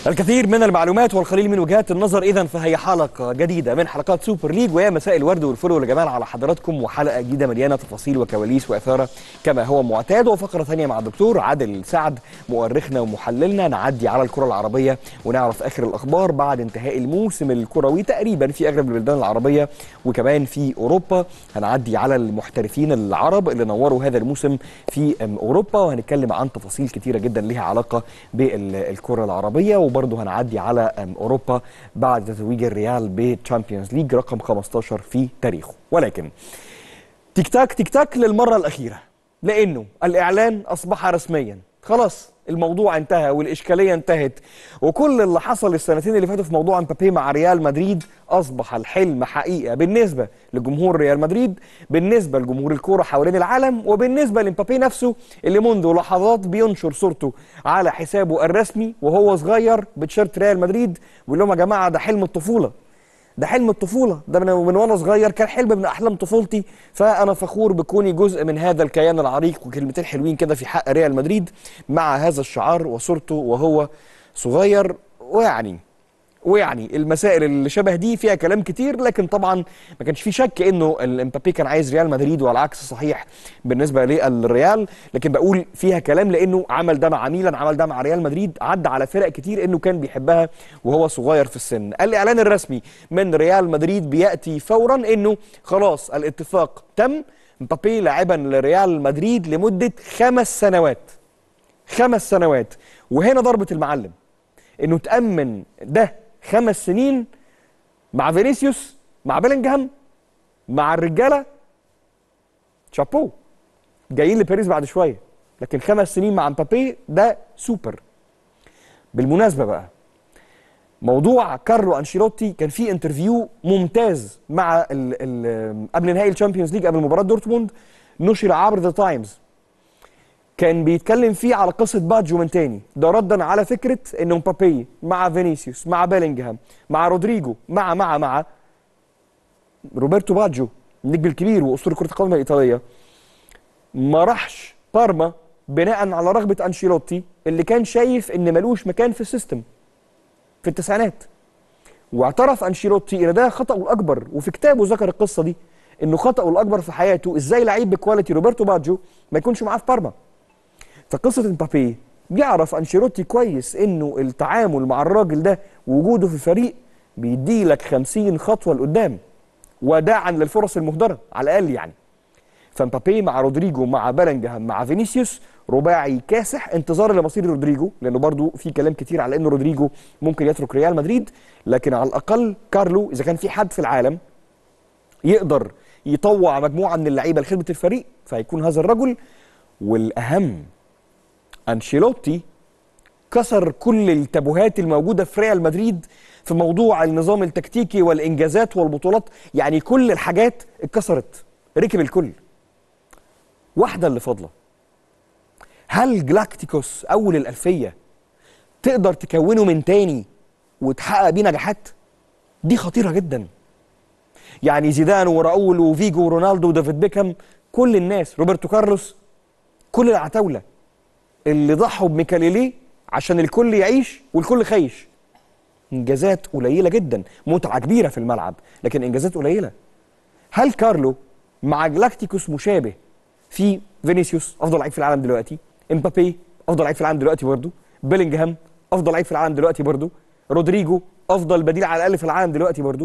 الكثير من المعلومات والقليل من وجهات النظر اذا فهي حلقه جديده من حلقات سوبر ليج ويا مساء الورد والفل والجمال على حضراتكم وحلقه جديده مليانه تفاصيل وكواليس واثاره كما هو معتاد وفقره ثانيه مع الدكتور عادل سعد مؤرخنا ومحللنا نعدي على الكره العربيه ونعرف اخر الاخبار بعد انتهاء الموسم الكروي تقريبا في اغلب البلدان العربيه وكمان في اوروبا هنعدي على المحترفين العرب اللي نوروا هذا الموسم في اوروبا وهنتكلم عن تفاصيل كثيره جدا لها علاقه بالكره العربيه وبرضه هنعدي على اوروبا بعد تتويج الريال بالتشامبيونز ليج رقم 15 في تاريخه ولكن تيك تاك تيك تاك للمره الاخيره لانه الاعلان اصبح رسميا خلاص الموضوع انتهى والاشكاليه انتهت وكل اللي حصل السنتين اللي فاتوا في موضوع امبابي مع ريال مدريد اصبح الحلم حقيقه بالنسبه لجمهور ريال مدريد بالنسبه لجمهور الكوره حوالين العالم وبالنسبه لامبابي نفسه اللي منذ لحظات بينشر صورته على حسابه الرسمي وهو صغير بتيشيرت ريال مدريد بيقول لهم يا جماعه ده حلم الطفوله ده حلم الطفوله ده من, من وانا صغير كان حلم من احلام طفولتي فانا فخور بكوني جزء من هذا الكيان العريق وكلمتين حلوين كده في حق ريال مدريد مع هذا الشعار وصورته وهو صغير ويعني ويعني المسائل اللي شبه دي فيها كلام كتير لكن طبعا ما كانش في شك انه امبابي كان عايز ريال مدريد والعكس صحيح بالنسبه للريال لكن بقول فيها كلام لانه عمل ده مع ميلان عمل ده مع ريال مدريد عدى على فرق كتير انه كان بيحبها وهو صغير في السن الاعلان الرسمي من ريال مدريد بياتي فورا انه خلاص الاتفاق تم امبابي لاعبا لريال مدريد لمده خمس سنوات خمس سنوات وهنا ضربه المعلم انه تامن ده خمس سنين مع فينيسيوس مع بيلينجهام مع الرجاله شابو جايين لباريس بعد شويه لكن خمس سنين مع مبابي ده سوبر بالمناسبه بقى موضوع كارلو انشيلوتي كان في انترفيو ممتاز مع ال ال قبل نهائي الشامبيونز ليج قبل مباراه دورتموند نشر عبر ذا تايمز كان بيتكلم فيه على قصه باجو من تاني ده ردا على فكره ان مبابي مع فينيسيوس مع بيلينجهام مع رودريجو مع مع مع روبرتو باجو النجم الكبير واسطوره كره القدم الايطاليه ما راحش بارما بناء على رغبه انشيلوتي اللي كان شايف ان ملوش مكان في السيستم في التسعينات واعترف انشيلوتي ان ده خطأه الاكبر وفي كتابه ذكر القصه دي انه خطأه الاكبر في حياته ازاي لعيب بكواليتي روبرتو باجو ما يكونش معاه في بارما فقصه امبابي بيعرف انشيلوتي كويس انه التعامل مع الراجل ده ووجوده في الفريق بيدي لك 50 خطوه لقدام وداعا للفرص المهدره على الاقل يعني فامبابي مع رودريجو مع بلنجهام مع فينيسيوس رباعي كاسح انتظار لمصير رودريجو لانه برضو في كلام كتير على ان رودريجو ممكن يترك ريال مدريد لكن على الاقل كارلو اذا كان في حد في العالم يقدر يطوع مجموعه من اللعيبه لخدمه الفريق فهيكون هذا الرجل والاهم انشيلوتي كسر كل التابوهات الموجوده في ريال مدريد في موضوع النظام التكتيكي والانجازات والبطولات يعني كل الحاجات اتكسرت ركب الكل واحده اللي فاضله هل جلاكتيكوس اول الالفيه تقدر تكونه من تاني وتحقق بيه نجاحات دي خطيره جدا يعني زيدان وراؤول وفيجو ورونالدو ودافيد بيكهام كل الناس روبرتو كارلوس كل العتاوله اللي ضحوا بميكاليليه عشان الكل يعيش والكل خايش انجازات قليله جدا متعه كبيره في الملعب لكن انجازات قليله هل كارلو مع جلاكتيكوس مشابه في فينيسيوس افضل لعيب في العالم دلوقتي امبابي افضل لعيب في العالم دلوقتي برضه بيلينجهام افضل لعيب في العالم دلوقتي برضه رودريجو افضل بديل على الاقل في العالم دلوقتي برضه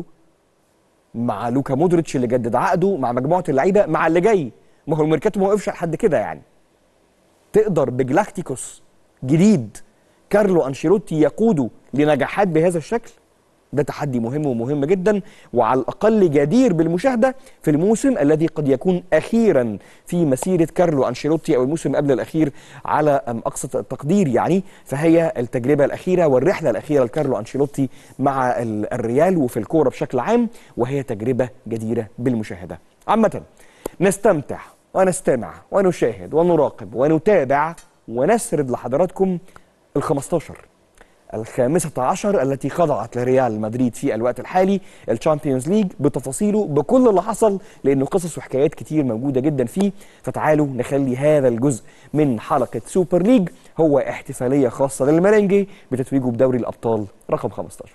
مع لوكا مودريتش اللي جدد عقده مع مجموعه اللعيبه مع اللي جاي ما هو الميركاتو ما وقفش لحد كده يعني تقدر بجلاكتيكوس جديد كارلو انشيلوتي يقوده لنجاحات بهذا الشكل ده تحدي مهم ومهم جدا وعلى الاقل جدير بالمشاهده في الموسم الذي قد يكون اخيرا في مسيره كارلو انشيلوتي او الموسم قبل الاخير على اقصى التقدير يعني فهي التجربه الاخيره والرحله الاخيره لكارلو انشيلوتي مع الريال وفي الكوره بشكل عام وهي تجربه جديره بالمشاهده عامه نستمتع ونستمع ونشاهد ونراقب ونتابع ونسرد لحضراتكم ال 15 الخامسة عشر التي خضعت لريال مدريد في الوقت الحالي الشامبيونز ليج بتفاصيله بكل اللي حصل لأنه قصص وحكايات كتير موجودة جدا فيه فتعالوا نخلي هذا الجزء من حلقة سوبر ليج هو احتفاليه خاصه للمرنجي بتتويجه بدوري الابطال رقم 15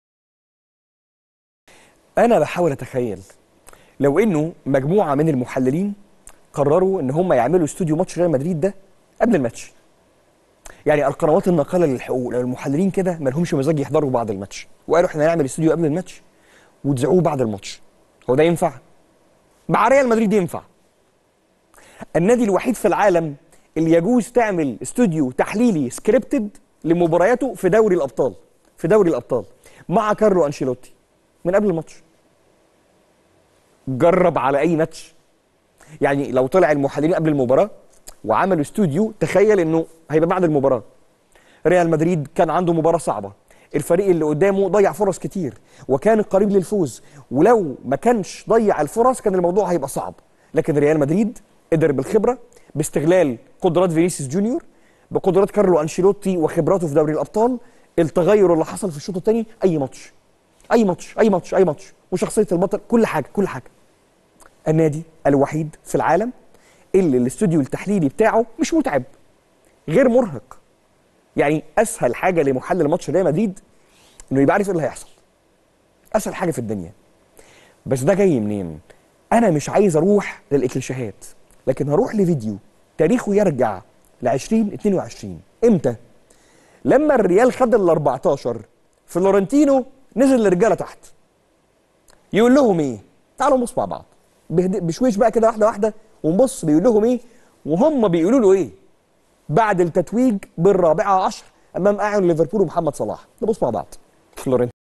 انا بحاول اتخيل لو انه مجموعه من المحللين قرروا ان هم يعملوا استوديو ماتش ريال مدريد ده قبل الماتش يعني القنوات الناقله للحقوق لو المحللين كده ما لهمش مزاج يحضروا بعد الماتش وقالوا احنا هنعمل استوديو قبل الماتش وتذيعوه بعد الماتش هو ده ينفع مع ريال مدريد ينفع النادي الوحيد في العالم اللي يجوز تعمل استوديو تحليلي سكريبتد لمبارياته في دوري الابطال في دوري الابطال مع كارلو انشيلوتي من قبل الماتش جرب على اي ماتش يعني لو طلع المحللين قبل المباراه وعملوا استوديو تخيل انه هيبقى بعد المباراه ريال مدريد كان عنده مباراه صعبه الفريق اللي قدامه ضيع فرص كتير وكان قريب للفوز ولو ما كانش ضيع الفرص كان الموضوع هيبقى صعب لكن ريال مدريد قدر بالخبره باستغلال قدرات فينيسيوس جونيور بقدرات كارلو انشيلوتي وخبراته في دوري الابطال التغير اللي حصل في الشوط الثاني اي ماتش اي ماتش اي ماتش اي ماتش وشخصيه البطل كل حاجه كل حاجه النادي الوحيد في العالم اللي الاستوديو التحليلي بتاعه مش متعب غير مرهق يعني اسهل حاجه لمحلل ماتش ريال مدريد انه يبقى عارف ايه اللي هيحصل اسهل حاجه في الدنيا بس ده جاي منين انا مش عايز اروح للاكليشيهات لكن هروح لفيديو تاريخه يرجع ل 2022 امتى لما الريال خد ال 14 فلورنتينو نزل للرجاله تحت يقول لهم ايه تعالوا نبص مع بعض بشويش بقى كده واحده واحده ونبص بيقول لهم ايه وهم بيقولوا له ايه بعد التتويج بالرابعه عشر امام اعين ليفربول ومحمد صلاح نبص مع بعض فلورنتينو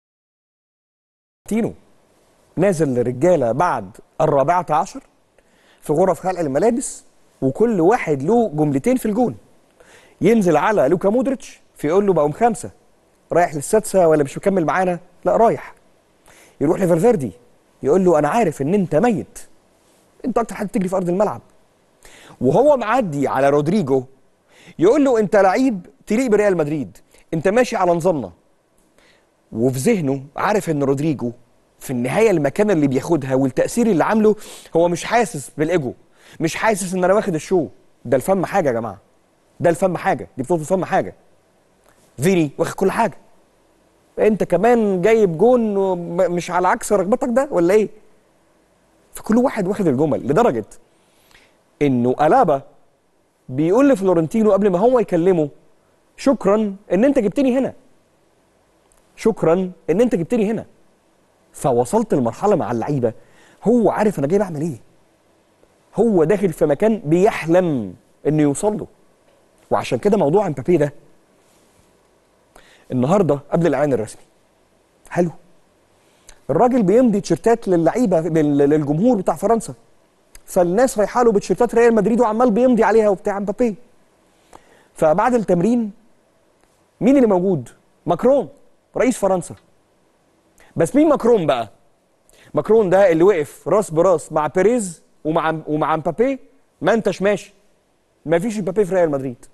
نازل للرجاله بعد الرابعه عشر في غرف خلع الملابس وكل واحد له جملتين في الجون ينزل على لوكا مودريتش فيقول له بقوم خمسه رايح للسادسه ولا مش مكمل معانا لا رايح يروح لفالفيردي يقول له انا عارف ان انت ميت انت اكتر حد تجري في ارض الملعب وهو معدي على رودريجو يقول له انت لعيب تليق بريال مدريد انت ماشي على نظامنا وفي ذهنه عارف ان رودريجو في النهايه المكان اللي بياخدها والتاثير اللي عامله هو مش حاسس بالايجو مش حاسس ان انا واخد الشو ده الفم حاجه يا جماعه ده الفم حاجه دي بطوله الفم حاجه فيني واخد كل حاجه انت كمان جايب جون مش على عكس رغبتك ده ولا ايه فكل واحد واخد الجمل لدرجه انه الابا بيقول لفلورنتينو قبل ما هو يكلمه شكرا ان انت جبتني هنا شكرا ان انت جبتني هنا فوصلت لمرحله مع اللعيبه هو عارف انا جاي بعمل ايه هو داخل في مكان بيحلم انه يوصل له وعشان كده موضوع امبابي ده النهارده قبل الاعلان الرسمي حلو الراجل بيمضي تيشيرتات للعيبه للجمهور بتاع فرنسا فالناس رايحه له بتيشيرتات ريال مدريد وعمال بيمضي عليها وبتاع امبابي فبعد التمرين مين اللي موجود ماكرون رئيس فرنسا بس مين ماكرون بقى ماكرون ده اللي وقف راس براس مع بيريز ومع ومع امبابي ما انتش ماشي ما فيش امبابي في ريال مدريد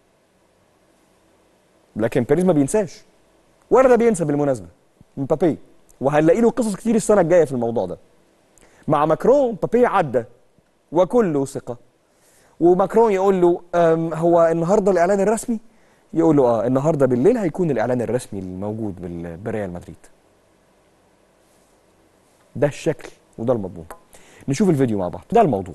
لكن بيريز ما بينساش ولا ده بينسى بالمناسبه امبابي وهنلاقي له قصص كتير السنه الجايه في الموضوع ده مع ماكرون مبابي عدى وكله ثقه وماكرون يقول له هو النهارده الاعلان الرسمي يقول له اه النهارده بالليل هيكون الاعلان الرسمي الموجود بريال مدريد ده الشكل وده المضمون نشوف الفيديو مع بعض ده الموضوع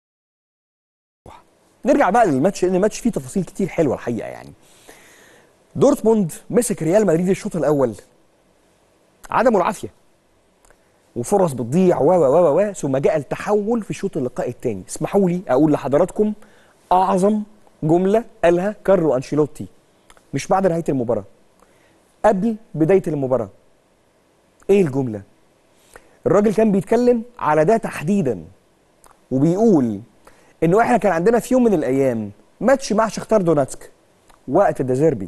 نرجع بقى للماتش لان الماتش فيه تفاصيل كتير حلوه الحقيقه يعني دورتموند مسك ريال مدريد الشوط الاول عدمه العافيه وفرص بتضيع و و و ثم جاء التحول في شوط اللقاء الثاني اسمحوا لي اقول لحضراتكم اعظم جمله قالها كارلو انشيلوتي مش بعد نهايه المباراه قبل بدايه المباراه ايه الجمله الراجل كان بيتكلم على ده تحديدا وبيقول انه احنا كان عندنا في يوم من الايام ماتش مع شختار دوناتسك وقت الديزيربي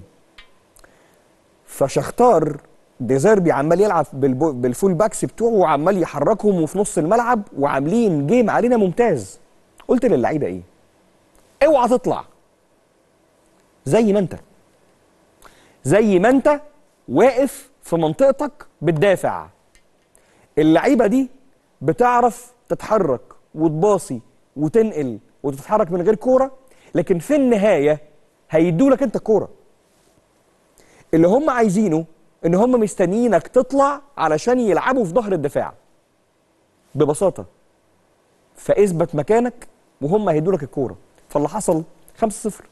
فشختار ديزيربي عمال يلعب بالفول باكس بتوعه وعمال يحركهم وفي نص الملعب وعاملين جيم علينا ممتاز قلت للعيبه ايه اوعى تطلع زي ما انت زي ما انت واقف في منطقتك بتدافع اللعيبه دي بتعرف تتحرك وتباصي وتنقل وتتحرك من غير كوره لكن في النهايه هيدوا لك انت الكوره اللي هم عايزينه ان هم مستنيينك تطلع علشان يلعبوا في ظهر الدفاع ببساطه فاثبت مكانك وهم هيدوا لك الكوره فاللي حصل 5-0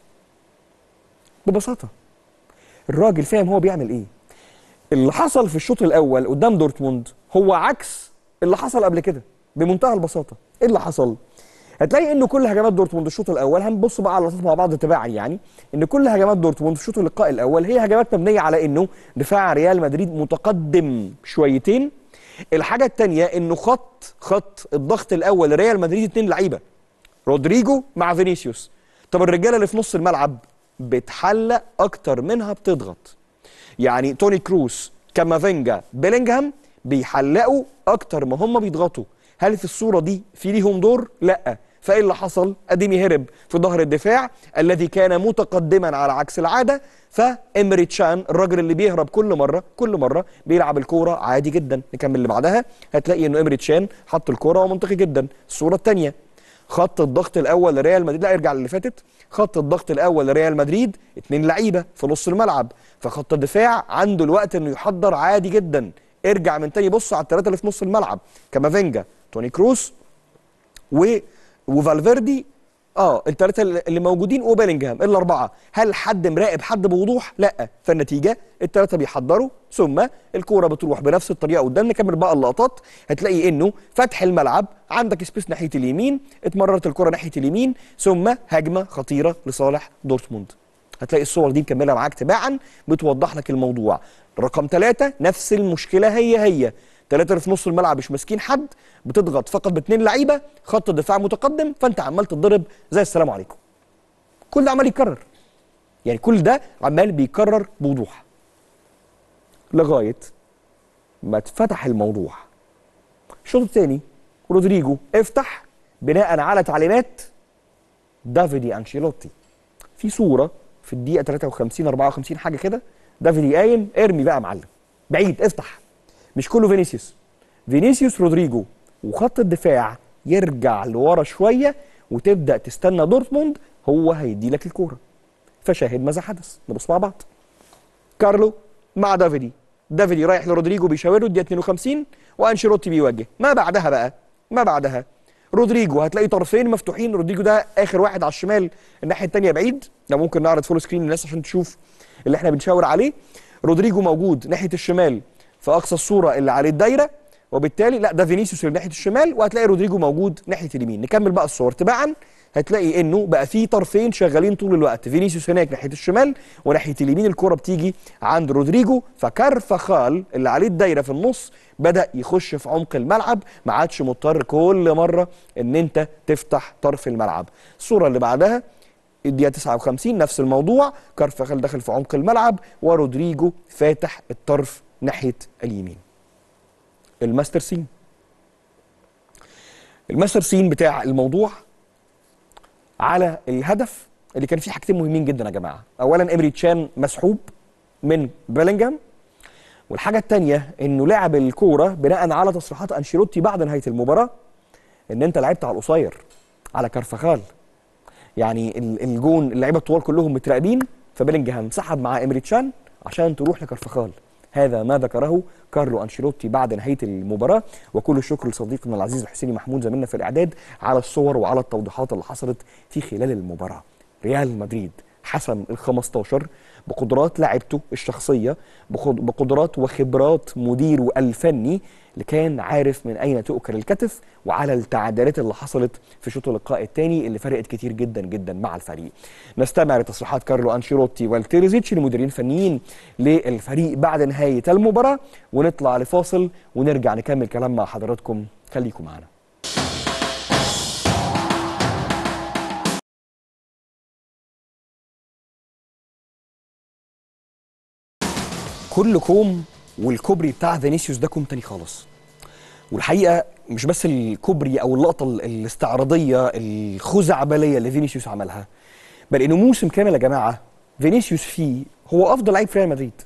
ببساطه الراجل فاهم هو بيعمل ايه اللي حصل في الشوط الاول قدام دورتموند هو عكس اللي حصل قبل كده بمنتهى البساطه ايه اللي حصل هتلاقي انه كل هجمات دورتموند الشوط الاول هنبص بقى على اللقطات مع بعض تباعا يعني ان كل هجمات دورتموند في شوط اللقاء الاول هي هجمات مبنيه على انه دفاع ريال مدريد متقدم شويتين الحاجه الثانيه انه خط خط الضغط الاول لريال مدريد اثنين لعيبه رودريجو مع فينيسيوس طب الرجاله اللي في نص الملعب بتحلق اكتر منها بتضغط يعني توني كروس كامافينجا بيلينغهام بيحلقوا اكتر ما هم بيضغطوا هل في الصوره دي في ليهم دور لا فايه اللي حصل اديمي هرب في ظهر الدفاع الذي كان متقدما على عكس العاده فامري تشان الراجل اللي بيهرب كل مره كل مره بيلعب الكوره عادي جدا نكمل اللي بعدها هتلاقي انه امري تشان حط الكوره ومنطقي جدا الصوره الثانيه خط الضغط الاول لريال مدريد لا ارجع للي فاتت خط الضغط الاول لريال مدريد اثنين لعيبه في نص الملعب فخط الدفاع عنده الوقت انه يحضر عادي جدا ارجع من تاني بص على الثلاثه اللي في نص الملعب كامافينجا توني كروس و وفالفيردي اه الثلاثه اللي موجودين وبيلينجهام الاربعه هل حد مراقب حد بوضوح لا فالنتيجه الثلاثه بيحضروا ثم الكوره بتروح بنفس الطريقه قدام نكمل بقى اللقطات هتلاقي انه فتح الملعب عندك سبيس ناحيه اليمين اتمررت الكوره ناحيه اليمين ثم هجمه خطيره لصالح دورتموند هتلاقي الصور دي مكمله معاك تباعا بتوضح لك الموضوع رقم ثلاثة نفس المشكله هي هي ثلاثة اللي في نص الملعب مش ماسكين حد بتضغط فقط باثنين لعيبه خط الدفاع متقدم فانت عمال تتضرب زي السلام عليكم كل ده عمال يتكرر يعني كل ده عمال بيكرر بوضوح لغايه ما اتفتح الموضوع الشوط الثاني رودريجو افتح بناء على تعليمات دافيدي انشيلوتي في صوره في الدقيقه 53 54 حاجه كده دافيدي قايم ارمي بقى يا معلم بعيد افتح مش كله فينيسيوس فينيسيوس رودريجو وخط الدفاع يرجع لورا شويه وتبدا تستنى دورتموند هو هيدي لك الكوره فشاهد ماذا حدث نبص مع بعض كارلو مع دافيدي دافيدي رايح لرودريجو بيشاور له 52 وانشيلوتي بيوجه ما بعدها بقى ما بعدها رودريجو هتلاقي طرفين مفتوحين رودريجو ده اخر واحد على الشمال الناحيه الثانيه بعيد ده ممكن نعرض فول سكرين للناس عشان تشوف اللي احنا بنشاور عليه رودريجو موجود ناحيه الشمال في اقصى الصوره اللي عليه الدايره وبالتالي لا ده فينيسيوس اللي ناحيه الشمال وهتلاقي رودريجو موجود ناحيه اليمين نكمل بقى الصور تباعا هتلاقي انه بقى في طرفين شغالين طول الوقت فينيسيوس هناك ناحيه الشمال وناحيه اليمين الكره بتيجي عند رودريجو فكارفخال اللي عليه الدايره في النص بدا يخش في عمق الملعب ما عادش مضطر كل مره ان انت تفتح طرف الملعب الصوره اللي بعدها الدقيقه 59 نفس الموضوع كارفخال دخل في عمق الملعب ورودريجو فاتح الطرف ناحيه اليمين الماستر سين الماستر سين بتاع الموضوع على الهدف اللي كان فيه حاجتين مهمين جدا يا جماعه اولا امري تشان مسحوب من بيلينجهام والحاجه الثانيه انه لعب الكوره بناء على تصريحات انشيلوتي بعد نهايه المباراه ان انت لعبت على القصير على كارفخال يعني الجون اللعيبه الطوال كلهم متراقبين فبيلينجهام سحب مع امري تشان عشان تروح لكارفخال هذا ما ذكره كارلو انشيلوتي بعد نهايه المباراه وكل الشكر لصديقنا العزيز الحسيني محمود زميلنا في الاعداد على الصور وعلى التوضيحات اللي حصلت في خلال المباراه ريال مدريد حسم ال 15 بقدرات لاعبته الشخصيه بقدرات وخبرات مديره الفني اللي كان عارف من اين تؤكل الكتف وعلى التعادلات اللي حصلت في شوط اللقاء الثاني اللي فرقت كتير جدا جدا مع الفريق. نستمع لتصريحات كارلو انشيلوتي والتيريزيتش المديرين الفنيين للفريق بعد نهايه المباراه ونطلع لفاصل ونرجع نكمل كلام مع حضراتكم خليكم معنا. كل كوم والكوبري بتاع فينيسيوس ده كوم تاني خالص والحقيقه مش بس الكوبري او اللقطه الاستعراضيه الخزعبليه اللي فينيسيوس عملها بل انه موسم كامل يا جماعه فينيسيوس فيه هو افضل لعيب في ريال مدريد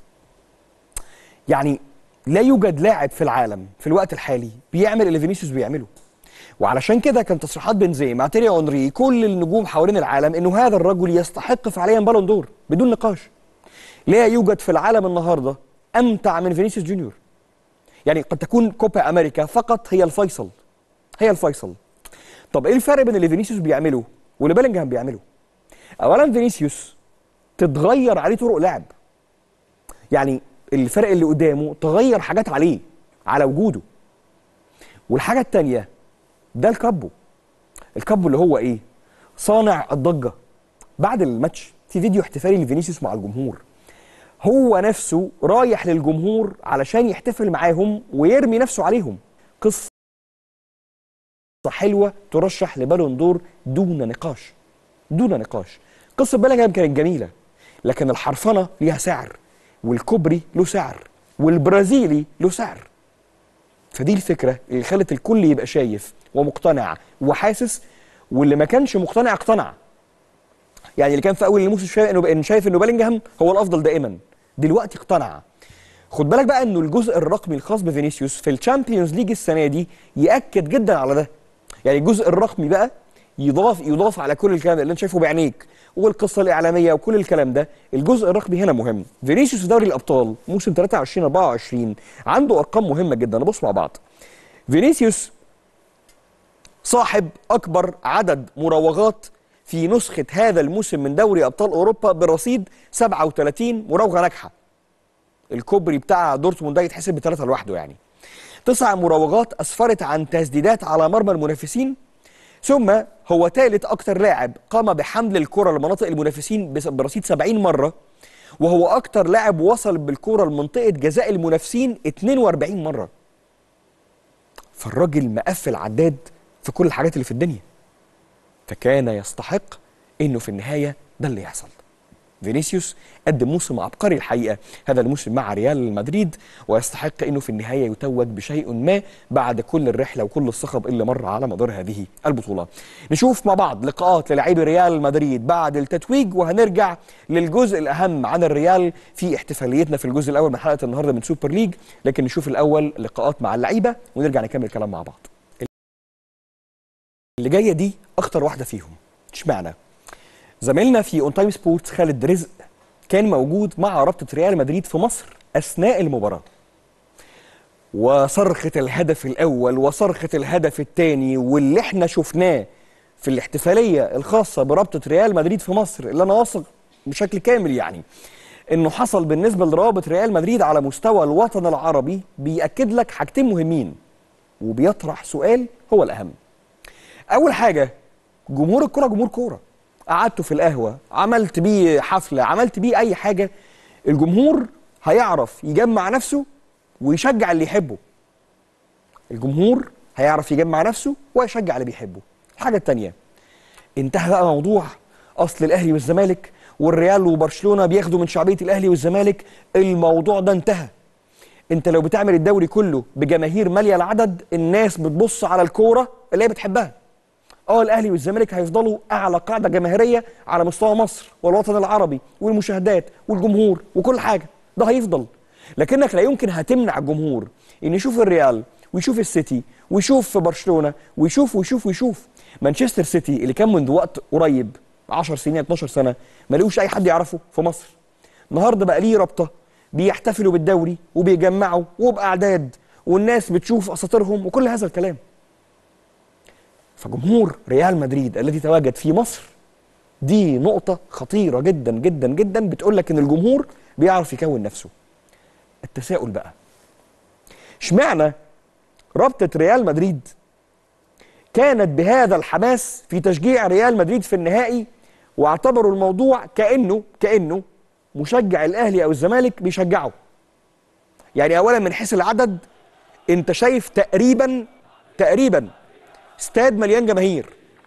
يعني لا يوجد لاعب في العالم في الوقت الحالي بيعمل اللي فينيسيوس بيعمله وعلشان كده كان تصريحات بنزيما تيري اونري كل النجوم حوالين العالم انه هذا الرجل يستحق فعليا بالون دور بدون نقاش لا يوجد في العالم النهارده امتع من فينيسيوس جونيور يعني قد تكون كوبا امريكا فقط هي الفيصل هي الفيصل طب ايه الفرق بين اللي فينيسيوس بيعمله واللي بيلينجهام بيعمله اولا فينيسيوس تتغير عليه طرق لعب يعني الفرق اللي قدامه تغير حاجات عليه على وجوده والحاجه الثانيه ده الكابو الكابو اللي هو ايه صانع الضجه بعد الماتش في فيديو احتفالي لفينيسيوس مع الجمهور هو نفسه رايح للجمهور علشان يحتفل معاهم ويرمي نفسه عليهم قصه حلوه ترشح لبالون دور دون نقاش دون نقاش قصه بلغام كانت جميله لكن الحرفنه ليها سعر والكوبري له سعر والبرازيلي له سعر فدي الفكره اللي خلت الكل يبقى شايف ومقتنع وحاسس واللي ما كانش مقتنع اقتنع يعني اللي كان في اول الموسم شايف انه شايف انه بلينجهام هو الافضل دائما دلوقتي اقتنع خد بالك بقى انه الجزء الرقمي الخاص بفينيسيوس في الشامبيونز ليج السنه دي ياكد جدا على ده يعني الجزء الرقمي بقى يضاف يضاف على كل الكلام اللي انت شايفه بعينيك والقصه الاعلاميه وكل الكلام ده الجزء الرقمي هنا مهم فينيسيوس في دوري الابطال موسم 23 24 عنده ارقام مهمه جدا نبص مع بعض فينيسيوس صاحب اكبر عدد مراوغات في نسخه هذا الموسم من دوري ابطال اوروبا برصيد 37 مراوغه ناجحه الكوبري بتاع دورتموند ده يتحسب بثلاثه لوحده يعني تسع مراوغات اسفرت عن تسديدات على مرمى المنافسين ثم هو ثالث اكثر لاعب قام بحمل الكره لمناطق المنافسين برصيد 70 مره وهو اكثر لاعب وصل بالكره لمنطقه جزاء المنافسين 42 مره فالراجل مقفل عداد في كل الحاجات اللي في الدنيا فكان يستحق انه في النهايه ده اللي يحصل فينيسيوس قدم موسم عبقري الحقيقه هذا الموسم مع ريال مدريد ويستحق انه في النهايه يتوج بشيء ما بعد كل الرحله وكل الصخب اللي مر على مدار هذه البطوله. نشوف مع بعض لقاءات للاعبي ريال مدريد بعد التتويج وهنرجع للجزء الاهم عن الريال في احتفاليتنا في الجزء الاول من حلقه النهارده من سوبر ليج لكن نشوف الاول لقاءات مع اللعيبه ونرجع نكمل كلام مع بعض. اللي جايه دي اخطر واحده فيهم اشمعنى؟ زميلنا في اون تايم سبورتس خالد رزق كان موجود مع رابطه ريال مدريد في مصر اثناء المباراه وصرخه الهدف الاول وصرخه الهدف الثاني واللي احنا شفناه في الاحتفاليه الخاصه برابطه ريال مدريد في مصر اللي انا واثق بشكل كامل يعني انه حصل بالنسبه لرابط ريال مدريد على مستوى الوطن العربي بياكد لك حاجتين مهمين وبيطرح سؤال هو الاهم اول حاجه جمهور الكره جمهور كوره قعدته في القهوه عملت بيه حفله عملت بيه اي حاجه الجمهور هيعرف يجمع نفسه ويشجع اللي يحبه الجمهور هيعرف يجمع نفسه ويشجع اللي بيحبه الحاجه الثانيه انتهى بقى موضوع اصل الاهلي والزمالك والريال وبرشلونه بياخدوا من شعبيه الاهلي والزمالك الموضوع ده انتهى انت لو بتعمل الدوري كله بجماهير ماليه العدد الناس بتبص على الكوره اللي هي بتحبها اه الاهلي والزمالك هيفضلوا اعلى قاعده جماهيريه على مستوى مصر والوطن العربي والمشاهدات والجمهور وكل حاجه ده هيفضل لكنك لا يمكن هتمنع الجمهور ان يشوف الريال ويشوف السيتي ويشوف برشلونه ويشوف ويشوف ويشوف مانشستر سيتي اللي كان منذ وقت قريب 10 سنين 12 سنه ما لقوش اي حد يعرفه في مصر النهارده بقى ليه رابطه بيحتفلوا بالدوري وبيجمعوا وباعداد والناس بتشوف اساطيرهم وكل هذا الكلام فجمهور ريال مدريد الذي تواجد في مصر دي نقطة خطيرة جدا جدا جدا بتقول لك ان الجمهور بيعرف يكون نفسه. التساؤل بقى. اشمعنى رابطة ريال مدريد كانت بهذا الحماس في تشجيع ريال مدريد في النهائي واعتبروا الموضوع كأنه كأنه مشجع الاهلي او الزمالك بيشجعه. يعني اولا من حيث العدد انت شايف تقريبا تقريبا استاد مليان جماهير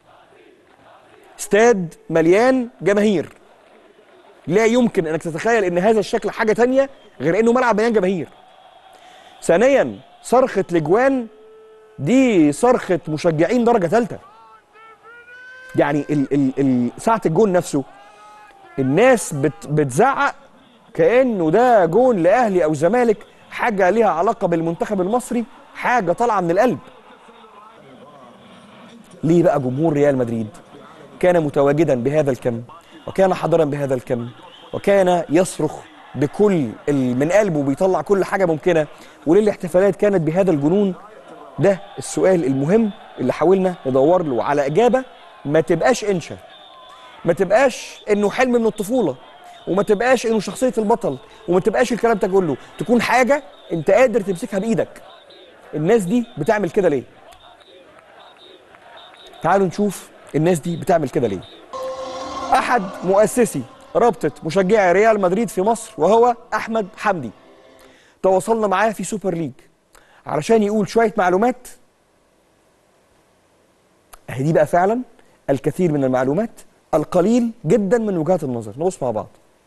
استاد مليان جماهير لا يمكن انك تتخيل ان هذا الشكل حاجه تانية غير انه ملعب مليان جماهير ثانيا صرخه لجوان دي صرخه مشجعين درجه ثالثه يعني ال ال ال ساعه الجون نفسه الناس بت بتزعق كانه ده جون لاهلي او زمالك حاجه ليها علاقه بالمنتخب المصري حاجه طالعه من القلب ليه بقى جمهور ريال مدريد كان متواجدا بهذا الكم وكان حاضرا بهذا الكم وكان يصرخ بكل ال- من قلبه بيطلع كل حاجه ممكنه وليه الاحتفالات كانت بهذا الجنون ده السؤال المهم اللي حاولنا ندور له على اجابه ما تبقاش انشا ما تبقاش انه حلم من الطفوله وما تبقاش انه شخصيه البطل وما تبقاش الكلام ده كله تكون حاجه انت قادر تمسكها بايدك الناس دي بتعمل كده ليه تعالوا نشوف الناس دي بتعمل كده ليه احد مؤسسي رابطه مشجعي ريال مدريد في مصر وهو احمد حمدي تواصلنا معاه في سوبر ليج علشان يقول شويه معلومات اهي دي بقى فعلا الكثير من المعلومات القليل جدا من وجهات النظر نبص مع بعض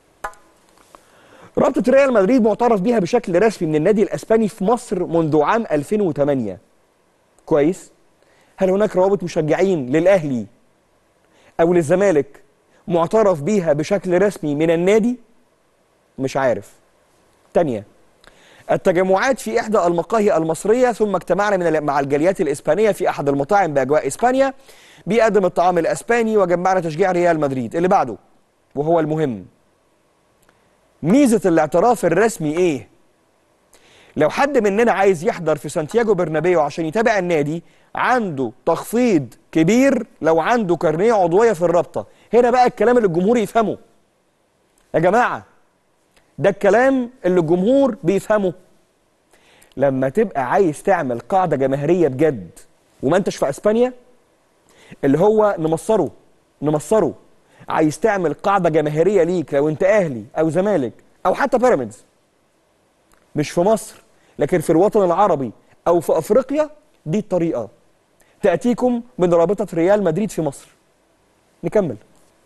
رابطه ريال مدريد معترف بها بشكل رسمي من النادي الاسباني في مصر منذ عام 2008 كويس هل هناك روابط مشجعين للاهلي او للزمالك معترف بيها بشكل رسمي من النادي مش عارف تانية التجمعات في إحدى المقاهي المصرية ثم اجتمعنا من ال- مع الجاليات الإسبانية في أحد المطاعم بأجواء إسبانيا بيقدم الطعام الإسباني وجمعنا تشجيع ريال مدريد اللي بعده وهو المهم ميزة الاعتراف الرسمي إيه؟ لو حد مننا عايز يحضر في سانتياغو برنابيو عشان يتابع النادي عنده تخفيض كبير لو عنده كارنيه عضويه في الرابطه هنا بقى الكلام اللي الجمهور يفهمه يا جماعه ده الكلام اللي الجمهور بيفهمه لما تبقى عايز تعمل قاعده جماهيريه بجد وما انتش في اسبانيا اللي هو نمصره نمصره عايز تعمل قاعده جماهيريه ليك لو انت اهلي او زمالك او حتى بيراميدز مش في مصر لكن في الوطن العربي او في افريقيا دي الطريقه تاتيكم من رابطه ريال مدريد في مصر نكمل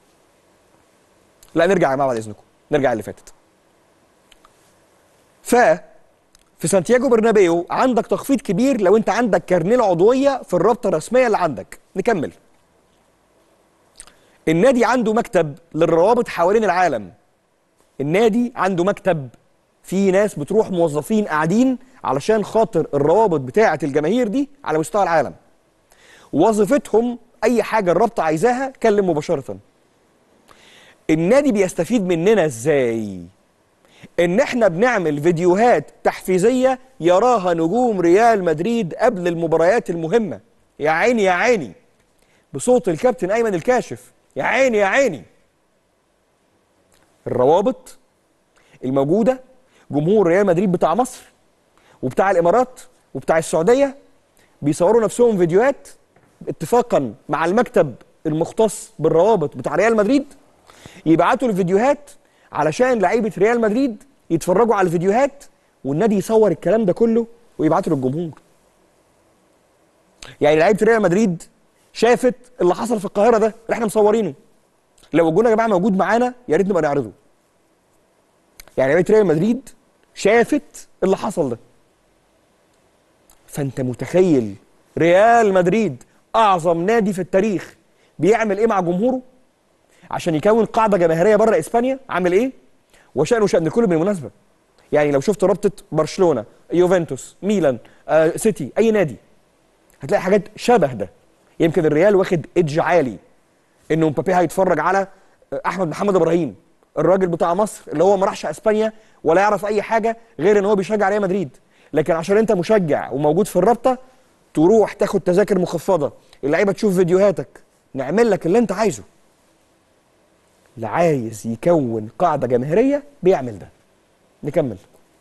لا نرجع يا جماعه بعد اذنكم نرجع اللي فاتت ف في سانتياغو برنابيو عندك تخفيض كبير لو انت عندك كارنيه العضويه في الرابطه الرسميه اللي عندك نكمل النادي عنده مكتب للروابط حوالين العالم النادي عنده مكتب في ناس بتروح موظفين قاعدين علشان خاطر الروابط بتاعه الجماهير دي على مستوى العالم وظيفتهم اي حاجه الرابطه عايزاها كلم مباشره النادي بيستفيد مننا ازاي ان احنا بنعمل فيديوهات تحفيزيه يراها نجوم ريال مدريد قبل المباريات المهمه يا عيني يا عيني بصوت الكابتن ايمن الكاشف يا عيني يا عيني الروابط الموجوده جمهور ريال مدريد بتاع مصر وبتاع الامارات وبتاع السعوديه بيصوروا نفسهم فيديوهات اتفاقا مع المكتب المختص بالروابط بتاع ريال مدريد يبعتوا الفيديوهات علشان لعيبه ريال مدريد يتفرجوا على الفيديوهات والنادي يصور الكلام ده كله ويبعته للجمهور يعني لعيبه ريال مدريد شافت اللي حصل في القاهره ده اللي احنا مصورينه لو الجون يا جماعه موجود معانا يا ريت نبقى نعرضه يعني لعيبه ريال مدريد شافت اللي حصل ده فانت متخيل ريال مدريد اعظم نادي في التاريخ بيعمل ايه مع جمهوره عشان يكون قاعده جماهيريه بره اسبانيا عامل ايه وشانه شان الكل بالمناسبه يعني لو شفت رابطه برشلونه يوفنتوس ميلان آه، سيتي اي نادي هتلاقي حاجات شبه ده يمكن الريال واخد ايدج عالي انه مبابي هيتفرج على آه، احمد محمد ابراهيم الراجل بتاع مصر اللي هو ما راحش اسبانيا ولا يعرف اي حاجه غير ان هو بيشجع ريال مدريد لكن عشان انت مشجع وموجود في الرابطه تروح تاخد تذاكر مخفضه اللعيبه تشوف فيديوهاتك نعمل لك اللي انت عايزه اللي عايز يكون قاعده جماهيريه بيعمل ده نكمل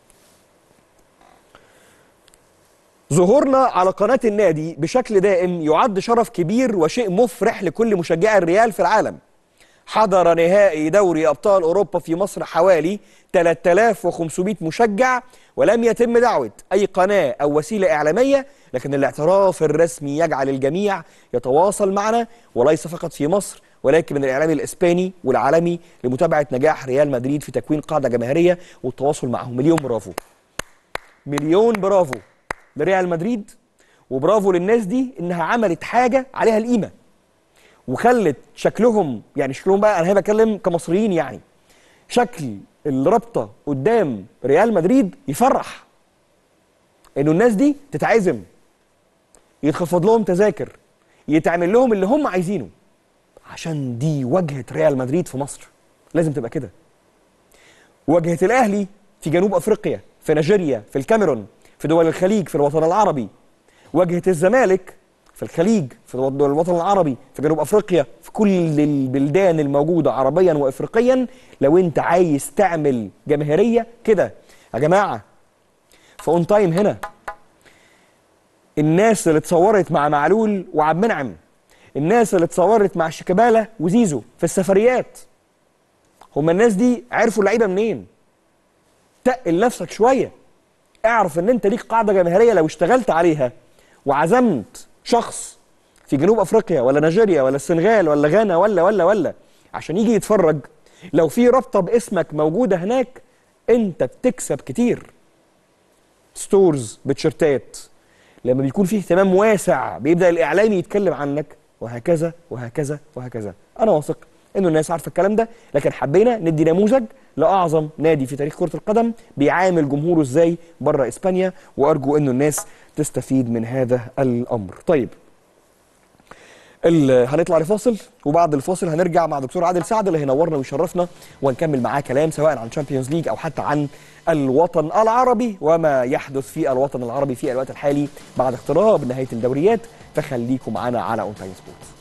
ظهورنا على قناة النادي بشكل دائم يعد شرف كبير وشيء مفرح لكل مشجعي الريال في العالم حضر نهائي دوري أبطال أوروبا في مصر حوالي 3500 مشجع ولم يتم دعوة أي قناة أو وسيلة إعلامية لكن الاعتراف الرسمي يجعل الجميع يتواصل معنا وليس فقط في مصر ولكن من الإعلام الإسباني والعالمي لمتابعة نجاح ريال مدريد في تكوين قاعدة جماهيرية والتواصل معهم مليون برافو مليون برافو لريال مدريد وبرافو للناس دي انها عملت حاجه عليها القيمه وخلت شكلهم يعني شكلهم بقى انا هنا بتكلم كمصريين يعني شكل الرابطه قدام ريال مدريد يفرح انه الناس دي تتعزم يتخفض لهم تذاكر يتعمل لهم اللي هم عايزينه عشان دي واجهه ريال مدريد في مصر لازم تبقى كده واجهه الاهلي في جنوب افريقيا في نيجيريا في الكاميرون في دول الخليج في الوطن العربي واجهه الزمالك في الخليج في دول الوطن العربي في جنوب افريقيا في كل البلدان الموجوده عربيا وافريقيا لو انت عايز تعمل جماهيريه كده يا جماعه في اون تايم هنا الناس اللي اتصورت مع معلول وعبد المنعم الناس اللي اتصورت مع شيكابالا وزيزو في السفريات هم الناس دي عرفوا اللعيبه منين تقل نفسك شويه اعرف ان انت ليك قاعده جماهيريه لو اشتغلت عليها وعزمت شخص في جنوب افريقيا ولا نيجيريا ولا السنغال ولا غانا ولا ولا ولا عشان يجي يتفرج لو في رابطه باسمك موجوده هناك انت بتكسب كتير ستورز بتشيرتات لما بيكون فيه اهتمام واسع بيبدا الاعلامي يتكلم عنك وهكذا وهكذا وهكذا انا واثق انه الناس عارفه الكلام ده لكن حبينا ندي نموذج لاعظم نادي في تاريخ كره القدم بيعامل جمهوره ازاي بره اسبانيا وارجو انه الناس تستفيد من هذا الامر طيب ال- هنطلع لفاصل وبعد الفاصل هنرجع مع دكتور عادل سعد اللي هينورنا ويشرفنا ونكمل معاه كلام سواء عن تشامبيونز ليج او حتى عن الوطن العربي وما يحدث في الوطن العربي في الوقت الحالي بعد اقتراب نهايه الدوريات فخليكم معانا على اون تايم سبورتس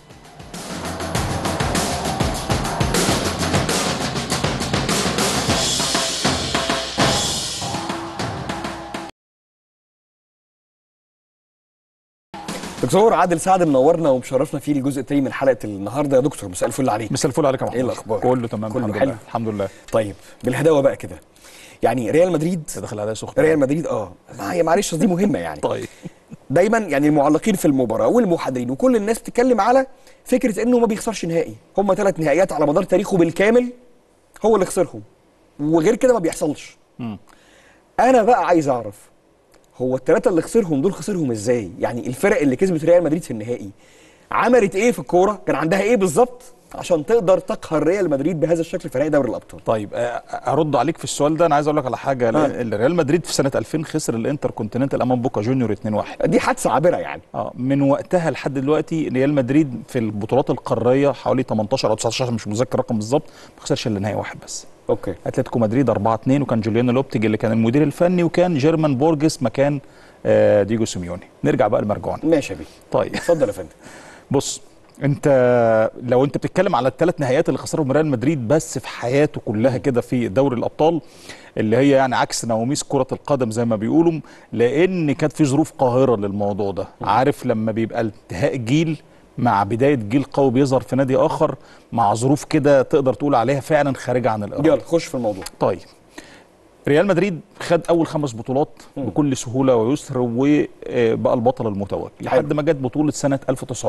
دكتور عادل سعد منورنا ومشرفنا في الجزء الثاني من حلقه النهارده يا دكتور مساء الفل عليك مساء الفل عليك يا محمد إيه الأخبار؟ كله تمام كله الحمد حلو؟ لله الحمد لله طيب بالهداوه بقى كده يعني ريال مدريد انت داخل عليا سخن ريال مدريد اه ما هي معلش دي مهمه يعني طيب دايما يعني المعلقين في المباراه والمحللين وكل الناس بتتكلم على فكره انه ما بيخسرش نهائي هم ثلاث نهائيات على مدار تاريخه بالكامل هو اللي خسرهم وغير كده ما بيحصلش مم. انا بقى عايز اعرف هو الثلاثه اللي خسرهم دول خسرهم ازاي يعني الفرق اللي كسبت ريال مدريد في النهائي عملت ايه في الكوره كان عندها ايه بالظبط عشان تقدر تقهر ريال مدريد بهذا الشكل في نهائي دوري الابطال طيب آه، ارد عليك في السؤال ده انا عايز اقول لك على حاجه آه. ال- ريال مدريد في سنه 2000 خسر الانتر كونتيننتال امام بوكا جونيور 2-1 دي حادثه عابره يعني اه من وقتها لحد دلوقتي ريال مدريد في البطولات القاريه حوالي 18 او 19 مش متذكر الرقم بالظبط ما خسرش الا نهائي واحد بس اوكي اتلتيكو مدريد 4 2 وكان جوليانو لوبتيج اللي كان المدير الفني وكان جيرمان بورجس مكان آه، ديجو سيميوني نرجع بقى لمرجعنا ماشي يا بيه طيب اتفضل يا فندم بص انت لو انت بتتكلم على الثلاث نهائيات اللي خسرهم ريال مدريد بس في حياته كلها كده في دوري الابطال اللي هي يعني عكس نواميس كره القدم زي ما بيقولوا لان كانت في ظروف قاهره للموضوع ده عارف لما بيبقى انتهاء جيل مع بدايه جيل قوي بيظهر في نادي اخر مع ظروف كده تقدر تقول عليها فعلا خارجه عن الاراده يلا خش في الموضوع طيب ريال مدريد خد اول خمس بطولات بكل سهوله ويسر وبقى البطل المتوج لحد ما جت بطوله سنه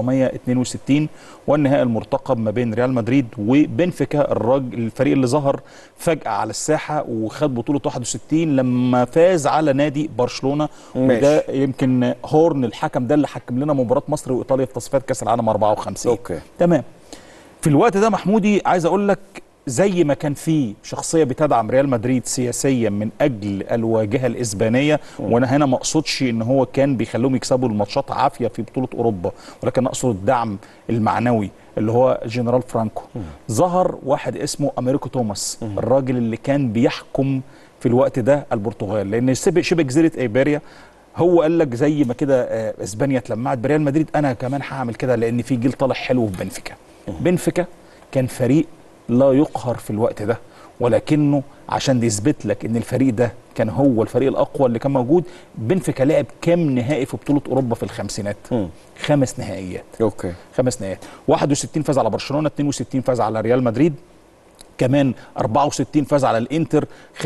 1962 والنهائي المرتقب ما بين ريال مدريد وبنفيكا الراجل الفريق اللي ظهر فجاه على الساحه وخد بطوله 61 لما فاز على نادي برشلونه ماشي. وده يمكن هورن الحكم ده اللي حكم لنا مباراه مصر وايطاليا في تصفيات كاس العالم 54 اوكي تمام في الوقت ده محمودي عايز اقول لك زي ما كان في شخصيه بتدعم ريال مدريد سياسيا من اجل الواجهه الاسبانيه وانا هنا ما اقصدش ان هو كان بيخليهم يكسبوا الماتشات عافيه في بطوله اوروبا ولكن اقصد الدعم المعنوي اللي هو جنرال فرانكو ظهر واحد اسمه امريكو توماس الراجل اللي كان بيحكم في الوقت ده البرتغال لان شبه شبه جزيره ايبيريا هو قال لك زي ما كده آه، اسبانيا اتلمعت بريال مدريد انا كمان هعمل كده لان في جيل طالع حلو في بنفيكا بنفيكا كان فريق لا يقهر في الوقت ده ولكنه عشان يثبت لك ان الفريق ده كان هو الفريق الاقوى اللي كان موجود بنفيكا لعب كام نهائي في بطوله اوروبا في الخمسينات مم. خمس نهائيات اوكي خمس نهائيات 61 فاز على برشلونه 62 فاز على ريال مدريد كمان 64 فاز على الانتر